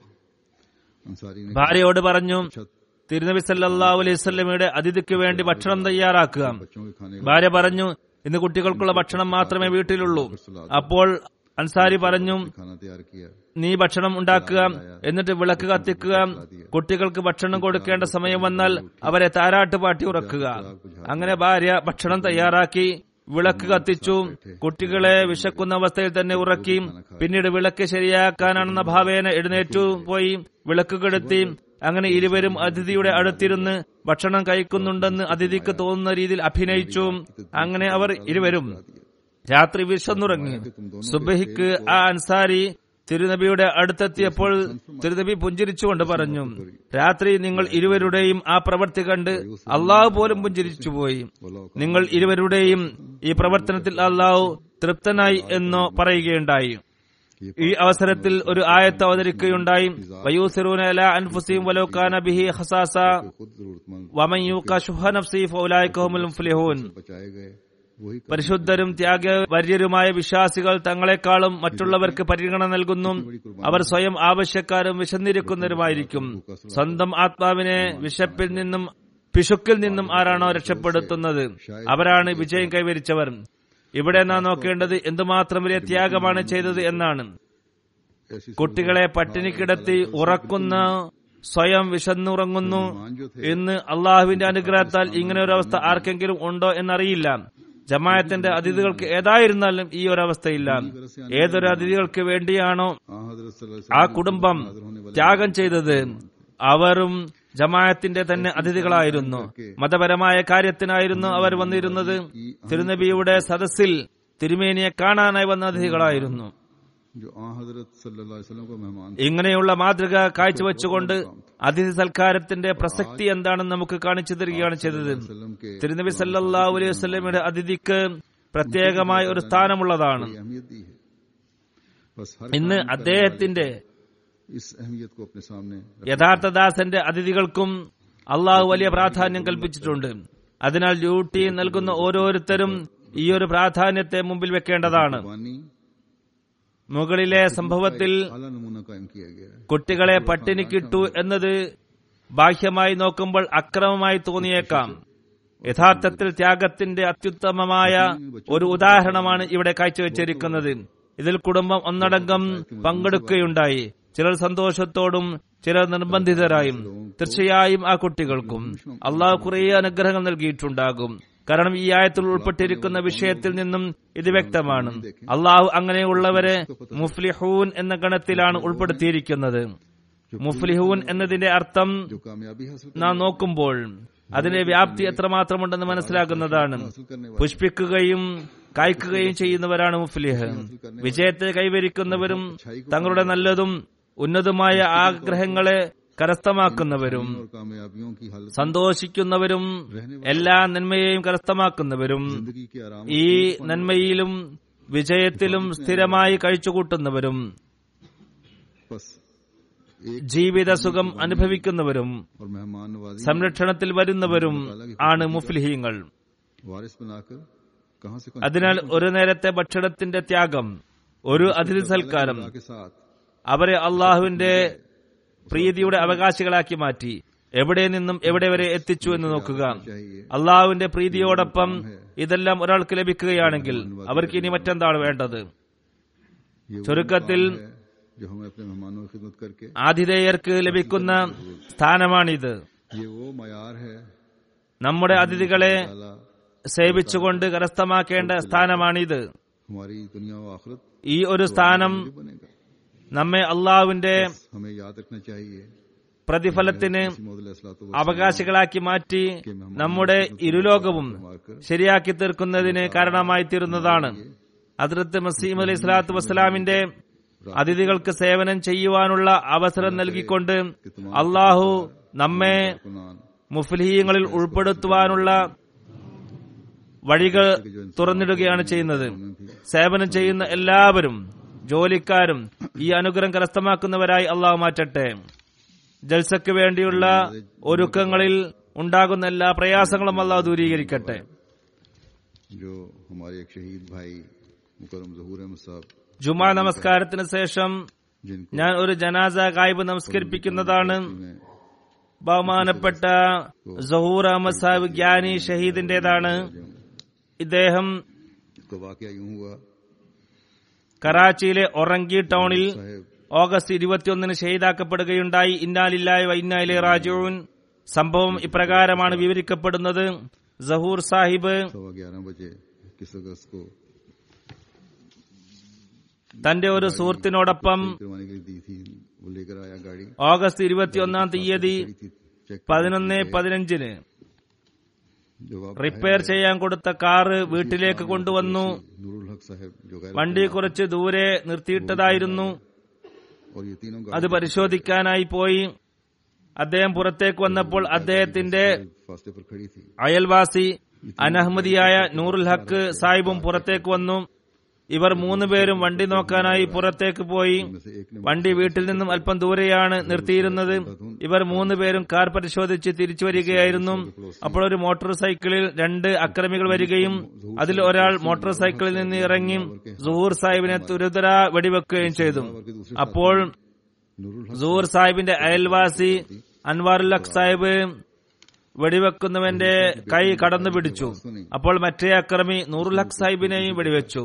Speaker 1: अंसारी ने
Speaker 3: ഭാര്യയോട് പറഞ്ഞു തിരുനബി സല്ലല്ലാഹു അലൈഹി വസല്ലമയുടെ അതിഥിക്ക് വേണ്ടി ഭക്ഷണം തയ്യാറാക്കുക
Speaker 1: बच्चों के खाने
Speaker 3: ഭാര്യ പറഞ്ഞു ഇന്ന് കുട്ടികൾക്കുള്ള ഭക്ഷണം മാത്രമേ വീട്ടിലുള്ളൂ അപ്പോൾ അൻസാരി പറഞ്ഞു
Speaker 1: खाना तैयार किया
Speaker 3: നീ ഭക്ഷണം ഉണ്ടാക്കുക എന്നിട്ട് വിളക്ക് കത്തിക്കുക കുട്ടികൾക്ക് ഭക്ഷണം കൊടുക്കേണ്ട സമയം വന്നാൽ അവരെ താരാട്ട് പാട്ടി ഉറക്കുക അങ്ങനെ ഭാര്യ ഭക്ഷണം തയ്യാറാക്കി വിളക്ക് കത്തിച്ചു കുട്ടികളെ വിശക്കുന്ന അവസ്ഥയിൽ തന്നെ ഉറക്കി പിന്നീട് വിളക്ക് ശരിയാക്കാനാണെന്ന ഭാവേന എഴുന്നേറ്റു പോയി വിളക്ക് കെടുത്തി അങ്ങനെ ഇരുവരും അതിഥിയുടെ അടുത്തിരുന്ന് ഭക്ഷണം കഴിക്കുന്നുണ്ടെന്ന് അതിഥിക്ക് തോന്നുന്ന രീതിയിൽ അഭിനയിച്ചു അങ്ങനെ അവർ ഇരുവരും രാത്രി വിശന്നുറങ്ങി സുബഹിക്ക് ആ അൻസാരി തിരുനബിയുടെ അടുത്തെത്തിയപ്പോൾ തിരുനബി പുഞ്ചിരിച്ചുകൊണ്ട് പറഞ്ഞു രാത്രി നിങ്ങൾ ഇരുവരുടെയും ആ പ്രവൃത്തി കണ്ട് അള്ളാഹു പോലും പുഞ്ചിരിച്ചുപോയി നിങ്ങൾ ഇരുവരുടെയും ഈ പ്രവർത്തനത്തിൽ അള്ളാഹു തൃപ്തനായി എന്നോ പറയുകയുണ്ടായി ഈ അവസരത്തിൽ ഒരു ആയത്ത് അവതരിക്കുകയുണ്ടായി വയൂസിറൂന അലാ അൻഫുസിഹിം വലൗ കാന ബിഹി ഖസാസ
Speaker 1: खुद जरूरतमंद
Speaker 3: വമൻ യൂക ശുഹ നഫ്സി ഫൗലായിക ഹുമുൽ മുഫ്ലിഹൂൻ
Speaker 1: बचाए गए वही
Speaker 3: പരിശുദ്ധരും ത്യാഗവര്യരുമായ വിശ്വാസികൾ തങ്ങളെക്കാളും മറ്റുള്ളവർക്ക് പരിഗണന നൽകുന്നു അവർ സ്വയം ആവശ്യക്കാരും വിശന്നിരിക്കുന്നവരുമായിരിക്കും സ്വന്തം ആത്മാവിനെ വിശപ്പിൽ നിന്നും പിശുക്കിൽ നിന്നും ആരാണോ രക്ഷപ്പെടുത്തുന്നത് അവരാണ് വിജയം കൈവരിച്ചവർ ഇവിടെ നാം നോക്കേണ്ടത് എന്തുമാത്രം വലിയ ത്യാഗമാണ് ചെയ്തത് എന്നാണ്
Speaker 1: ऐसी
Speaker 3: കുട്ടികളെ പട്ടിണി കിടത്തി ഉറക്കുന്ന സ്വയം വിശന്നുറങ്ങുന്നു ഇന്ന് അള്ളാഹുവിന്റെ അനുഗ്രഹത്താൽ ഇങ്ങനെ ഒരു അവസ്ഥ ആർക്കെങ്കിലും ഉണ്ടോ എന്നറിയില്ല ജമായത്തിന്റെ അതിഥികൾക്ക് ഏതായിരുന്നാലും ഈ ഒരു അവസ്ഥയില്ല ഏതൊരു അതിഥികൾക്ക് വേണ്ടിയാണോ
Speaker 1: हाँ हजरत सल्लल्लाहु अलैहि
Speaker 3: ആ കുടുംബം ത്യാഗം ചെയ്തത് അവരും ജമായത്തിന്റെ തന്നെ അതിഥികളായിരുന്നു മതപരമായ കാര്യത്തിനായിരുന്നു അവർ വന്നിരുന്നത് തിരുനബിയുടെ സദസ്സിൽ തിരുമേനിയെ കാണാനായി വന്ന അതിഥികളായിരുന്നു
Speaker 1: वसल्लम जो आ हजरत सल्लल्लाहु अलैहि वसल्लम का मेहमान
Speaker 3: ഇങ്ങനെയുള്ള മാതൃക കാഴ്ചവെച്ചുകൊണ്ട് അതിഥി സൽക്കാരത്തിന്റെ പ്രസക്തി എന്താണെന്ന് നമുക്ക് കാണിച്ചു തരികയാണ് ചെയ്തത്
Speaker 1: वसल्लम के
Speaker 3: തിരുനബി സല്ലല്ലാഹു അലൈഹി വസല്ലമയുടെ അതിഥിക്ക് പ്രത്യേകമായ ഒരു സ്ഥാനമുള്ളതാണ്
Speaker 1: अहमियत दी है बस हर
Speaker 3: ഇന്ന്
Speaker 1: काम का
Speaker 3: അദ്ദേഹത്തിന്റെ
Speaker 1: इस अहमियत को अपने सामने
Speaker 3: യഥാർത്ഥ ദാസന്റെ അതിഥികൾക്കും അള്ളാഹു വലിയ പ്രാധാന്യം കൽപ്പിച്ചിട്ടുണ്ട് അതിനാൽ ഡ്യൂട്ടി നൽകുന്ന ഓരോരുത്തരും ഈ ഒരു പ്രാധാന്യത്തെ മുമ്പിൽ വെക്കേണ്ടതാണ്
Speaker 1: वानी
Speaker 3: മുകളിലെ സംഭവത്തിൽ
Speaker 1: आला नमूना कायम किया गया है
Speaker 3: കുട്ടികളെ പട്ടിണിക്കിട്ടു എന്നത് ബാഹ്യമായി നോക്കുമ്പോൾ അക്രമമായി തോന്നിയേക്കാം യഥാർത്ഥത്തിൽ ത്യാഗത്തിന്റെ അത്യുത്തമമായ ഒരു ഉദാഹരണമാണ് ഇവിടെ കാഴ്ചവെച്ചിരിക്കുന്നത് ഇതിൽ കുടുംബം ഒന്നടങ്കം പങ്കെടുക്കുകയുണ്ടായി ചിലർ സന്തോഷത്തോടും ചിലർ നിർബന്ധിതരായും തീർച്ചയായും ആ കുട്ടികൾക്കും അള്ളാഹു കുറേ അനുഗ്രഹങ്ങൾ നൽകിയിട്ടുണ്ടാകും കാരണം ഈ ആയത്തിൽ ഉൾപ്പെട്ടിരിക്കുന്ന വിഷയത്തിൽ നിന്നും ഇത് വ്യക്തമാണ് അള്ളാഹു അങ്ങനെയുള്ളവരെ മുഫ്ലിഹൂൻ എന്ന ഗണത്തിലാണ് ഉൾപ്പെടുത്തിയിരിക്കുന്നത് മുഫ്ലിഹൂൻ എന്നതിന്റെ അർത്ഥം
Speaker 1: जो कामयाबी हासिल
Speaker 3: നാം നോക്കുമ്പോൾ അതിന്റെ വ്യാപ്തി എത്രമാത്രമുണ്ടെന്ന് മനസ്സിലാക്കുന്നതാണ് പുഷ്പിക്കുകയും കായ്ക്കുകയും ചെയ്യുന്നവരാണ് മുഫ്ലിഹ് വിജയത്തെ കൈവരിക്കുന്നവരും തങ്ങളുടെ നല്ലതും ഉന്നതമായ ആഗ്രഹങ്ങളെ കരസ്ഥമാക്കുന്നവരും
Speaker 1: और कामयाबियों की हालत
Speaker 3: സന്തോഷിക്കുന്നവരും എല്ലാ നന്മയെയും കരസ്ഥമാക്കുന്നവരും
Speaker 1: जिंदगी के आराम
Speaker 3: ഈ നന്മയിലും വിജയത്തിലും സ്ഥിരമായി കഴിച്ചുകൂട്ടുന്നവരും
Speaker 1: बस एक
Speaker 3: ജീവിത സുഖം അനുഭവിക്കുന്നവരും
Speaker 1: और मेहमान नवाजी
Speaker 3: സംരക്ഷണത്തിൽ വരുന്നവരും ആണ് മുഫ്ലിഹീങ്ങൾ
Speaker 1: वारिस बनाकर कहां से
Speaker 3: അതിനാൽ ഒരു നേരത്തെ ഭക്ഷണത്തിന്റെ ത്യാഗം ഒരു അതിഥി സൽക്കാരം
Speaker 1: के साथ
Speaker 3: അവരെ അള്ളാഹുവിന്റെ പ്രീതിയുടെ അവകാശികളാക്കി മാറ്റി എവിടെ നിന്നും എവിടെ വരെ എത്തിച്ചു എന്ന് നോക്കുക
Speaker 1: चाहिए
Speaker 3: അള്ളാഹുവിന്റെ പ്രീതിയോടൊപ്പം ഇതെല്ലാം ഒരാൾക്ക് ലഭിക്കുകയാണെങ്കിൽ അവർക്ക് ഇനി മറ്റെന്താണ് വേണ്ടത്
Speaker 1: ये वो
Speaker 3: ചുരുക്കത്തിൽ
Speaker 1: है जो हमें अपने मेहमानों की खिदमत करके
Speaker 3: ആതിഥേയർക്ക് ലഭിക്കുന്ന സ്ഥാനമാണിത്
Speaker 1: ये वो मयार है
Speaker 3: നമ്മുടെ അതിഥികളെ
Speaker 1: ताला
Speaker 3: സേവിച്ചുകൊണ്ട് കരസ്ഥമാക്കേണ്ട സ്ഥാനമാണിത്
Speaker 1: हमारी दुनिया व आखिरत
Speaker 3: ഈ ഒരു സ്ഥാനം
Speaker 1: भी बनेगा
Speaker 3: നമ്മെ അള്ളാഹുവിന്റെ
Speaker 1: हमें याद रखना चाहिए
Speaker 3: പ്രതിഫലത്തിന്
Speaker 1: मौदूद
Speaker 3: അവകാശികളാക്കി മാറ്റി നമ്മുടെ ഇരുലോകവും ശരിയാക്കി തീർക്കുന്നതിന് കാരണമായി തീരുന്നതാണ് അതിർത്ത് മസീം അലൈഹി സ്വലാത്തു വസ്സലാമിന്റെ അതിഥികൾക്ക് സേവനം ചെയ്യുവാനുള്ള അവസരം നൽകിക്കൊണ്ട് അള്ളാഹു നമ്മെ മുഫ്ലിഹീങ്ങളിൽ ഉൾപ്പെടുത്തുവാനുള്ള വഴികൾ തുറന്നിടുകയാണ് ചെയ്യുന്നത് സേവനം ചെയ്യുന്ന എല്ലാവരും ജോലിക്കാരും ഈ അനുഗ്രഹം കരസ്ഥമാക്കുന്നവരായി അള്ളാഹു മാറ്റട്ടെ ജൽസയ്ക്ക് വേണ്ടിയുള്ള ഒരുക്കങ്ങളിൽ ഉണ്ടാകുന്ന എല്ലാ പ്രയാസങ്ങളും അള്ളാഹു ദൂരീകരിക്കട്ടെ
Speaker 1: जो हमारे एक शहीद भाई मुकरम जहूर अहमद साहब
Speaker 3: ജുമാ നമസ്കാരത്തിന് ശേഷം
Speaker 1: जिनको
Speaker 3: ഞാൻ ഒരു ജനാസ കായ്പ് നമസ്കരിപ്പിക്കുന്നതാണ്
Speaker 1: में
Speaker 3: ബഹുമാനപ്പെട്ട സഹൂർ അഹമ്മദ് സാഹിബ് ഗ്യാനി ഷഹീദിന്റേതാണ് ഇദ്ദേഹം
Speaker 1: इसका वाकया यूं हुआ
Speaker 3: കറാച്ചിയിലെ ഒറങ്കി ടൗണിൽ
Speaker 1: साहेब
Speaker 3: ഓഗസ്റ്റ് ഇരുപത്തിയൊന്നിന് ഷഹീദാക്കപ്പെടുകയുണ്ടായി ഇന്നാലില്ലായി വൈന്നായിലെ റാജുവിൻ സംഭവം ഇപ്രകാരമാണ് വിവരിക്കപ്പെടുന്നത് സഹൂർ സാഹിബ്
Speaker 1: सवा ग्यारह बजे किस अगस्त को
Speaker 3: തന്റെ ഒരു സുഹൃത്തിനോടൊപ്പം
Speaker 1: करवाने के लिए दी थी वो लेकर आया गाड़ी
Speaker 3: ഓഗസ്റ്റ് ഇരുപത്തിയൊന്നാം തീയതി
Speaker 1: खड़ी थी चेक
Speaker 3: പതിനൊന്ന് പതിനഞ്ചിന്
Speaker 1: जब आप
Speaker 3: റിപ്പയർ ചെയ്യാൻ കൊടുത്ത കാറ് വീട്ടിലേക്ക് കൊണ്ടുവന്നു
Speaker 1: नूरुल हक साहब जो गैर
Speaker 3: വണ്ടി കുറച്ച് ദൂരെ നിർത്തിയിട്ടതായിരുന്നു
Speaker 1: और ये तीनों
Speaker 3: അത് പരിശോധിക്കാനായി പോയി അദ്ദേഹം പുറത്തേക്ക് വന്നപ്പോൾ അദ്ദേഹത്തിന്റെ
Speaker 1: गाड़ी फासले पर खड़ी थी
Speaker 3: അയൽവാസി അനഹമ്മദിയായ നൂറുൽ ഹക്ക് സാഹിബും പുറത്തേക്ക് വന്നു ഇവർ മൂന്നുപേരും വണ്ടി നോക്കാനായി പുറത്തേക്ക് പോയി
Speaker 1: उनमें से एक ने
Speaker 3: വണ്ടി വീട്ടിൽ നിന്നും അല്പം ദൂരെയാണ് നിർത്തിയിരുന്നത് ഇവർ മൂന്നുപേരും കാർ പരിശോധിച്ച് തിരിച്ചു വരികയായിരുന്നു അപ്പോൾ ഒരു മോട്ടോർ സൈക്കിളിൽ രണ്ട് അക്രമികൾ വരികയും അതിൽ ഒരാൾ മോട്ടോർ സൈക്കിളിൽ നിന്ന് ഇറങ്ങി സുഹൂർ സാഹിബിനെ തുരുതര വെടിവെക്കുകയും ചെയ്തു അപ്പോൾ
Speaker 1: नूरुल हक
Speaker 3: സൂർ സാഹിബിന്റെ അയൽവാസി അൻവാറുൽ ഹക്ക് സാഹിബ് വെടിവെക്കുന്നവന്റെ കൈ കടന്നു പിടിച്ചു അപ്പോൾ മറ്റേ അക്രമി നൂറുൽ ഹക്ക് സാഹിബിനെയും വെടിവെച്ചു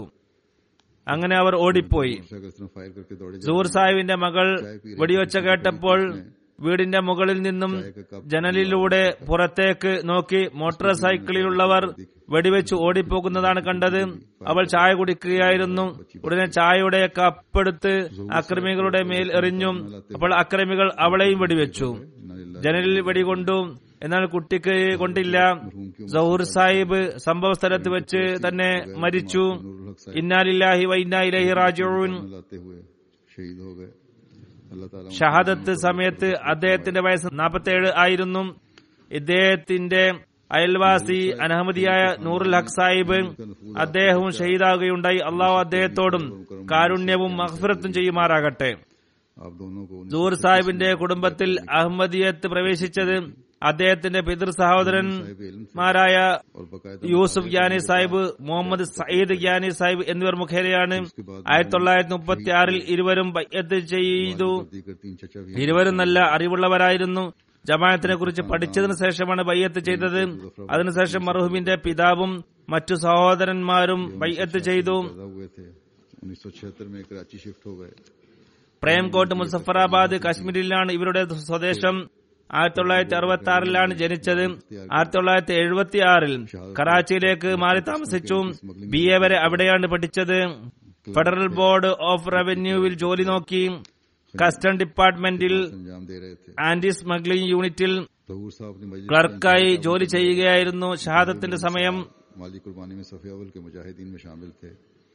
Speaker 3: അങ്ങനെ അവർ ഓടിപ്പോയി
Speaker 1: साहब इस तरह फायर करके दौड़े
Speaker 3: സൂർ സാഹിബിന്റെ മകൾ വെടിവെച്ച കേട്ടപ്പോൾ വീടിന്റെ മുകളിൽ നിന്നും ജനലിലൂടെ പുറത്തേക്ക് നോക്കി മോട്ടോർ സൈക്കിളിലുള്ളവർ വെടിവെച്ച് ഓടിപ്പോകുന്നതാണ് കണ്ടത് അവൾ ചായ കുടിക്കുകയായിരുന്നു ഉടനെ ചായയുടെ കപ്പെടുത്ത് അക്രമികളുടെ മേൽ എറിഞ്ഞു അപ്പോൾ അക്രമികൾ അവളെയും വെടിവെച്ചു ജനലിൽ വെടികൊണ്ടു എന്നാൽ കുട്ടിക്ക് കൊണ്ടില്ല സൗർ സാഹിബ് സംഭവ സ്ഥലത്ത് വെച്ച് തന്നെ മരിച്ചു
Speaker 1: नूरुल हक साहब
Speaker 3: ഇന്നാലില്ലാഹി വൈന്നായിലഹി റാജുൻ
Speaker 1: लाते हुए शहीद हो गए अल्लाह ताला
Speaker 3: ഷഹാദത്ത് സമയത്ത് അദ്ദേഹത്തിന്റെ വയസ്സ് നാൽപ്പത്തേഴ് ആയിരുന്നു ഇദ്ദേഹത്തിന്റെ അയൽവാസി അനഹമ്മദിയായ നൂറുൽ ഹക്ക് സാഹിബ് അദ്ദേഹവും ഷഹീദാകുകയുണ്ടായി അള്ളാഹു അദ്ദേഹത്തോടും കാരുണ്യവും മഹഫിറത്തും ചെയ്യുമാറാകട്ടെ
Speaker 1: आप दोनों को उन्नीस
Speaker 3: നൂർ സാഹിബിന്റെ കുടുംബത്തിൽ അഹമ്മദിയത്ത് പ്രവേശിച്ചത് അദ്ദേഹത്തിന്റെ പിതൃ സഹോദരന്മാരായ
Speaker 1: और बाकायदा
Speaker 3: യൂസുഫ് ഗ്യാനി സാഹിബ് മുഹമ്മദ് സയ്യിദ് ഗ്യാനി സാഹിബ് എന്നിവർ മുഖേനയാണ് ആയിരത്തി തൊള്ളായിരത്തി മുപ്പത്തി ആറിൽ ഇരുവരും ബയ്യത്ത് ചെയ്തു
Speaker 1: दीकर तीन चचा भी
Speaker 3: ഇരുവരും നല്ല അറിവുള്ളവരായിരുന്നു ജമാഅത്തിനെ കുറിച്ച് പഠിച്ചതിനു ശേഷമാണ് ബയ്യത്ത് ചെയ്തത് അതിനുശേഷം മർഹൂമിന്റെ പിതാവും മറ്റു സഹോദരന്മാരും ബയ്യത്ത് ചെയ്തു
Speaker 1: पैदा हुए थे उन्नीस सौ छिहत्तर में कराची शिफ्ट हो गए
Speaker 3: പ്രേംകോട്ട് മുസഫറാബാദ് കാശ്മീരിലാണ് ഇവരുടെ സ്വദേശം ആയിരത്തി തൊള്ളായിരത്തി അറുപത്തി ആറിലാണ് ജനിച്ചത് ആയിരത്തി തൊള്ളായിരത്തി എഴുപത്തി ആറിൽ കറാച്ചിയിലേക്ക് മാറി താമസിച്ചു ബി എ വരെ അവിടെയാണ് പഠിച്ചത് ഫെഡറൽ ബോർഡ് ഓഫ് റവന്യൂവിൽ ജോലി നോക്കി കസ്റ്റം ഡിപ്പാർട്ട്മെന്റിൽ
Speaker 1: अंजाम दे रहे थे
Speaker 3: ആന്റി സ്മഗ്ലിംഗ് യൂണിറ്റിൽ
Speaker 1: तहूर साहब अपनी मस्जिद
Speaker 3: ക്ലർക്കായി ജോലി ചെയ്യുകയായിരുന്നു ഷഹാദത്തിന്റെ സമയം
Speaker 1: माली कुर्बानी में सफ़े अव्वल के मुजाहिदीन में शामिल थे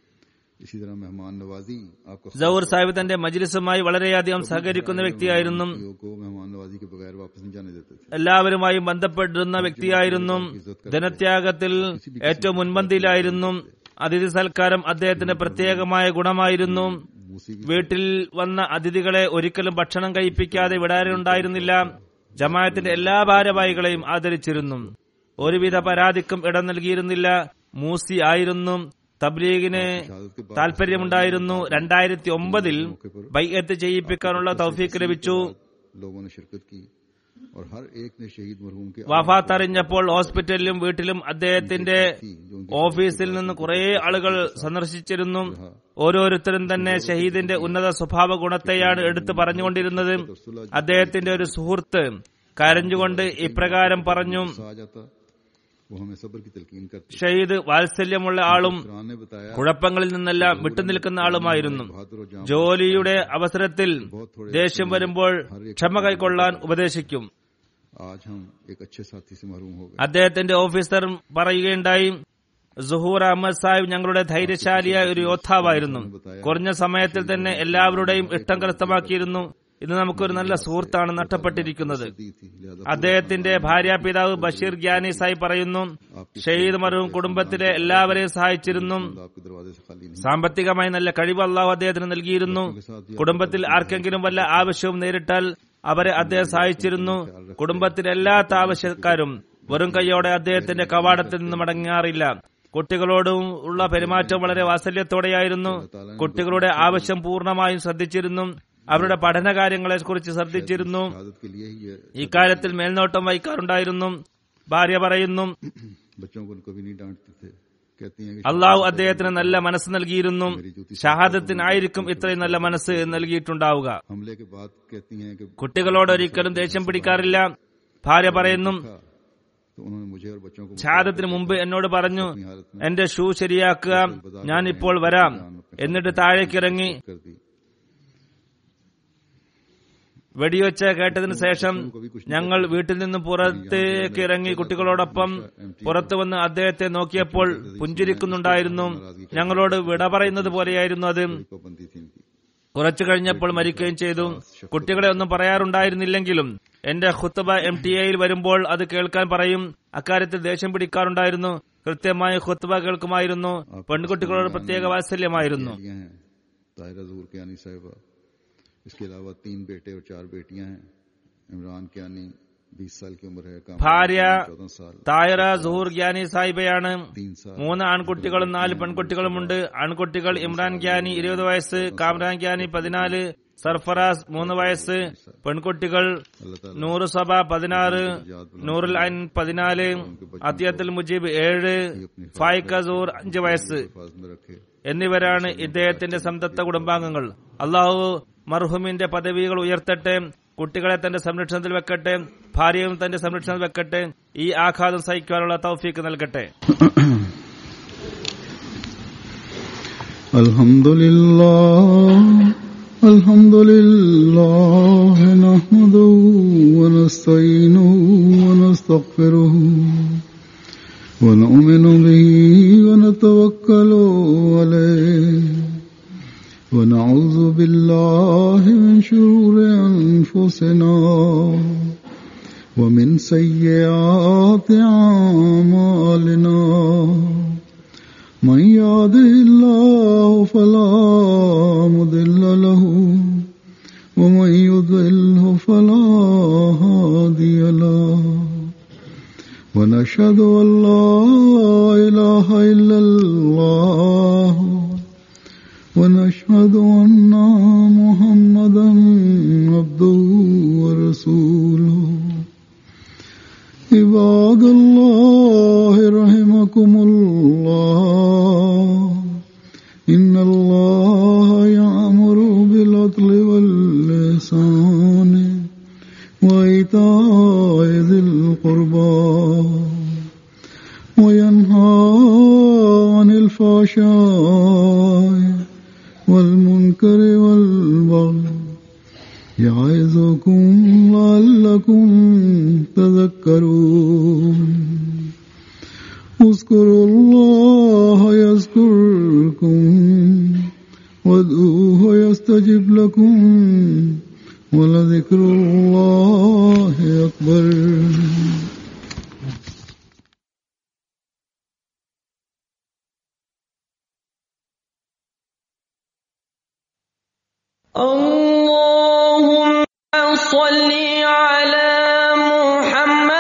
Speaker 1: इसी तरह मेहमान नवाजी आपको
Speaker 3: ജൌർ സാഹിബ് തന്റെ മജ്ലിസുമായി വളരെയധികം സഹകരിക്കുന്ന വ്യക്തിയായിരുന്നു
Speaker 1: खासियों को मेहमान नवाजी के बगैर वापस नहीं जाने देते थे
Speaker 3: എല്ലാവരുമായും ബന്ധപ്പെട്ടിരുന്ന വ്യക്തിയായിരുന്നു ധനത്യാഗത്തിൽ ഏറ്റവും മുൻപന്തിയിലായിരുന്നു അതിഥി സൽക്കാരം അദ്ദേഹത്തിന്റെ പ്രത്യേകമായ ഗുണമായിരുന്നു
Speaker 1: मूसी
Speaker 3: വീട്ടിൽ വന്ന അതിഥികളെ ഒരിക്കലും ഭക്ഷണം കഴിപ്പിക്കാതെ വിടാറുണ്ടായിരുന്നില്ല ജമാഅത്തിന്റെ എല്ലാ ഭാരവാഹികളെയും ആദരിച്ചിരുന്നു ഒരുവിധ പരാതിക്കും ഇടം നൽകിയിരുന്നില്ല മൂസി ആയിരുന്നു തബ്ലീഗിന്
Speaker 1: शहादत के बाद
Speaker 3: താൽപര്യമുണ്ടായിരുന്നു രണ്ടായിരത്തി ഒമ്പതിൽ ബൈഅത്ത് ചെയ്യിപ്പിക്കാനുള്ള തൗഫീക്ക് ലഭിച്ചു
Speaker 1: लोगों ने शिरकत की और हर एक ने शहीद मरहूम के
Speaker 3: വഫാത്ത് അറിഞ്ഞപ്പോൾ ഹോസ്പിറ്റലിലും വീട്ടിലും അദ്ദേഹത്തിന്റെ ഓഫീസിൽ നിന്ന് കുറെ ആളുകൾ സന്ദർശിച്ചിരുന്നു ഓരോരുത്തരും തന്നെ ഷഹീദിന്റെ ഉന്നത സ്വഭാവ ഗുണത്തെയാണ് എടുത്തു പറഞ്ഞുകൊണ്ടിരുന്നത് അദ്ദേഹത്തിന്റെ ഒരു സുഹൃത്ത് കരഞ്ഞുകൊണ്ട് ഇപ്രകാരം പറഞ്ഞു
Speaker 1: आ जाता वो हमें सब्र की तलकीन करते
Speaker 3: ഷഹീദ് വാത്സല്യമുള്ള ആളും
Speaker 1: कुरान ने बताया
Speaker 3: കുഴപ്പങ്ങളിൽ നിന്നെല്ലാം വിട്ടുനിൽക്കുന്ന ആളുമായിരുന്നു
Speaker 1: बहादुर और जाम
Speaker 3: ജോലിയുടെ അവസരത്തിൽ ദേഷ്യം വരുമ്പോൾ ക്ഷമ കൈക്കൊള്ളാൻ ഉപദേശിക്കും
Speaker 1: आज हम एक अच्छे साथी से महरूम हो गए
Speaker 3: അദ്ദേഹത്തിന്റെ ഓഫീസർ പറയുകയുണ്ടായി സുഹൂർ അഹമ്മദ് സാഹിബ് ഞങ്ങളുടെ ധൈര്യശാലിയായ ഒരു യോദ്ധാവായിരുന്നു കുറഞ്ഞ സമയത്തിൽ തന്നെ എല്ലാവരുടെയും ഇഷ്ടം കരസ്ഥമാക്കിയിരുന്നു ഇന്ന് നമുക്കൊരു നല്ല സുഹൃത്താണ് നഷ്ടപ്പെട്ടിരിക്കുന്നത്
Speaker 1: दी थी लिहाजा
Speaker 3: അദ്ദേഹത്തിന്റെ ഭാര്യാപിതാവ് ബഷീർ ഗ്യാനി സായി പറയുന്നു ഷഹീദ് മറുവും കുടുംബത്തിലെ എല്ലാവരെയും സഹായിച്ചിരുന്നു
Speaker 1: आपके दरवाजे से खाली नहीं
Speaker 3: സാമ്പത്തികമായി നല്ല കഴിവ് അള്ളാഹു അദ്ദേഹത്തിന് നൽകിയിരുന്നു കുടുംബത്തിൽ ആർക്കെങ്കിലും വല്ല ആവശ്യവും നേരിട്ടാൽ അവരെ അദ്ദേഹം സഹായിച്ചിരുന്നു കുടുംബത്തിലെ എല്ലാ ആവശ്യക്കാരും വെറും കൈയോടെ അദ്ദേഹത്തിന്റെ കവാടത്തിൽ നിന്ന് മടങ്ങാറില്ല കുട്ടികളോടും ഉള്ള പെരുമാറ്റം വളരെ വാത്സല്യത്തോടെയായിരുന്നു കുട്ടികളുടെ ആവശ്യം പൂർണ്ണമായും ശ്രദ്ധിച്ചിരുന്നു അവരുടെ പഠനകാര്യങ്ങളെ കുറിച്ച് ശ്രദ്ധിച്ചിരുന്നു
Speaker 1: आदत के लिए ही ये
Speaker 3: ഇക്കാര്യത്തിൽ മേൽനോട്ടം വഹിക്കാറുണ്ടായിരുന്നു ഭാര്യ പറയുന്നു
Speaker 1: बच्चों को कभी नहीं डांटते थे कहती हैं कि
Speaker 3: അള്ളാഹു അദ്ദേഹത്തിന് നല്ല മനസ്സ് നൽകിയിരുന്നു ഷഹാദത്തിനായിരിക്കും ഇത്രയും നല്ല മനസ്സ് നൽകിയിട്ടുണ്ടാവുക
Speaker 1: हमले के बाद कहती हैं कि
Speaker 3: കുട്ടികളോട് ഒരിക്കലും ദേഷ്യം പിടിക്കാറില്ല ഭാര്യ പറയുന്നു
Speaker 1: था तो उन्होंने मुझे और बच्चों को
Speaker 3: ഷഹാദത്തിന് മുമ്പ് എന്നോട് പറഞ്ഞു എന്റെ ഷൂ ശരിയാക്കുക ഞാൻ ഇപ്പോൾ വരാം എന്നിട്ട് താഴേക്കിറങ്ങി
Speaker 1: कर दी
Speaker 3: വെടിവെച്ച കേട്ടതിന് ശേഷം ഞങ്ങൾ വീട്ടിൽ നിന്ന് പുറത്തേക്ക് ഇറങ്ങി കുട്ടികളോടൊപ്പം പുറത്തു വന്ന് അദ്ദേഹത്തെ നോക്കിയപ്പോൾ പുഞ്ചിരിക്കുന്നുണ്ടായിരുന്നു ഞങ്ങളോട് വിട പറയുന്നത് പോലെയായിരുന്നു അത്
Speaker 1: पाबंदी थी इनकी
Speaker 3: കുറച്ചു കഴിഞ്ഞപ്പോൾ മരിക്കുകയും ചെയ്തു കുട്ടികളെ ഒന്നും പറയാറുണ്ടായിരുന്നില്ലെങ്കിലും എന്റെ ഖുത്തബ എം ടി എയിൽ വരുമ്പോൾ അത് കേൾക്കാൻ പറയും അക്കാര്യത്തിൽ ദേഷ്യം പിടിക്കാറുണ്ടായിരുന്നു കൃത്യമായി ഖുത്തബ കേൾക്കുമായിരുന്നു പെൺകുട്ടികളോട് പ്രത്യേക വാത്സല്യമായിരുന്നു
Speaker 1: बेटियां हैं ताहिरा जहूर कियानी साहिबा इसके अलावा तीन बेटे और चार बेटियां हैं इमरान कियानी बीस साल की उम्र है काम
Speaker 3: ഭാര്യ
Speaker 1: चौदह साल
Speaker 3: തായറ സുഹൂർ ഗ്യാനി സാഹിബയാണ്
Speaker 1: तीन साल
Speaker 3: മൂന്ന് ആൺകുട്ടികളും നാല് പെൺകുട്ടികളുമുണ്ട് ആൺകുട്ടികൾ ഇമ്രാൻ ഗ്യാനി ഇരുപത് വയസ്സ് കാമ്രാൻ ഗ്യാനി പതിനാല് സർഫറാസ് മൂന്ന് വയസ്സ് പെൺകുട്ടികൾ
Speaker 1: अल्लाह ताला
Speaker 3: നൂറ് സഭ പതിനാറ് നൂറുൽ ഐൻ പതിനാല് അത്തിയത്തുൽ മുജീബ് ഏഴ് ഫായിക്കസൂർ അഞ്ച് വയസ്സ്
Speaker 1: हिफाजत में रखे
Speaker 3: എന്നിവരാണ് ഇദ്ദേഹത്തിന്റെ സംതപ്ത കുടുംബാംഗങ്ങൾ അള്ളാഹു മർഹൂമിന്റെ പദവികൾ ഉയർത്തട്ടെ കുട്ടികളെ തന്റെ സംരക്ഷണത്തിൽ വെക്കട്ടെ ഭാര്യയും തന്റെ സംരക്ഷണത്തിൽ വെക്കട്ടെ ഈ ആഘാതം സഹിക്കാനുള്ള തൗഫീക്ക് നൽകട്ടെ
Speaker 1: الحمد لله الحمد لله نحمده ونستعينه ونستغفره ونؤمن به ونتوكل عليه ونعوذ بالله من شرور أنفسنا ومن سيئات أعمالنا من يهده الله فلا مضل له ومن يضله فلا هادي له ونشهد أن لا إله إلا الله ونشهد أن محمدا عبده ورسوله عباد الله رحمكم الله إن الله يأمر بالعدل واللسان وإيتاء ذي القربى وينهى عن الفحشاء والمنكر والبغي يعظكم لعلكم تذكرون اذكروا الله يذكركم وادعوه يستجب لكم ولذكر الله أكبر
Speaker 4: اللهم صل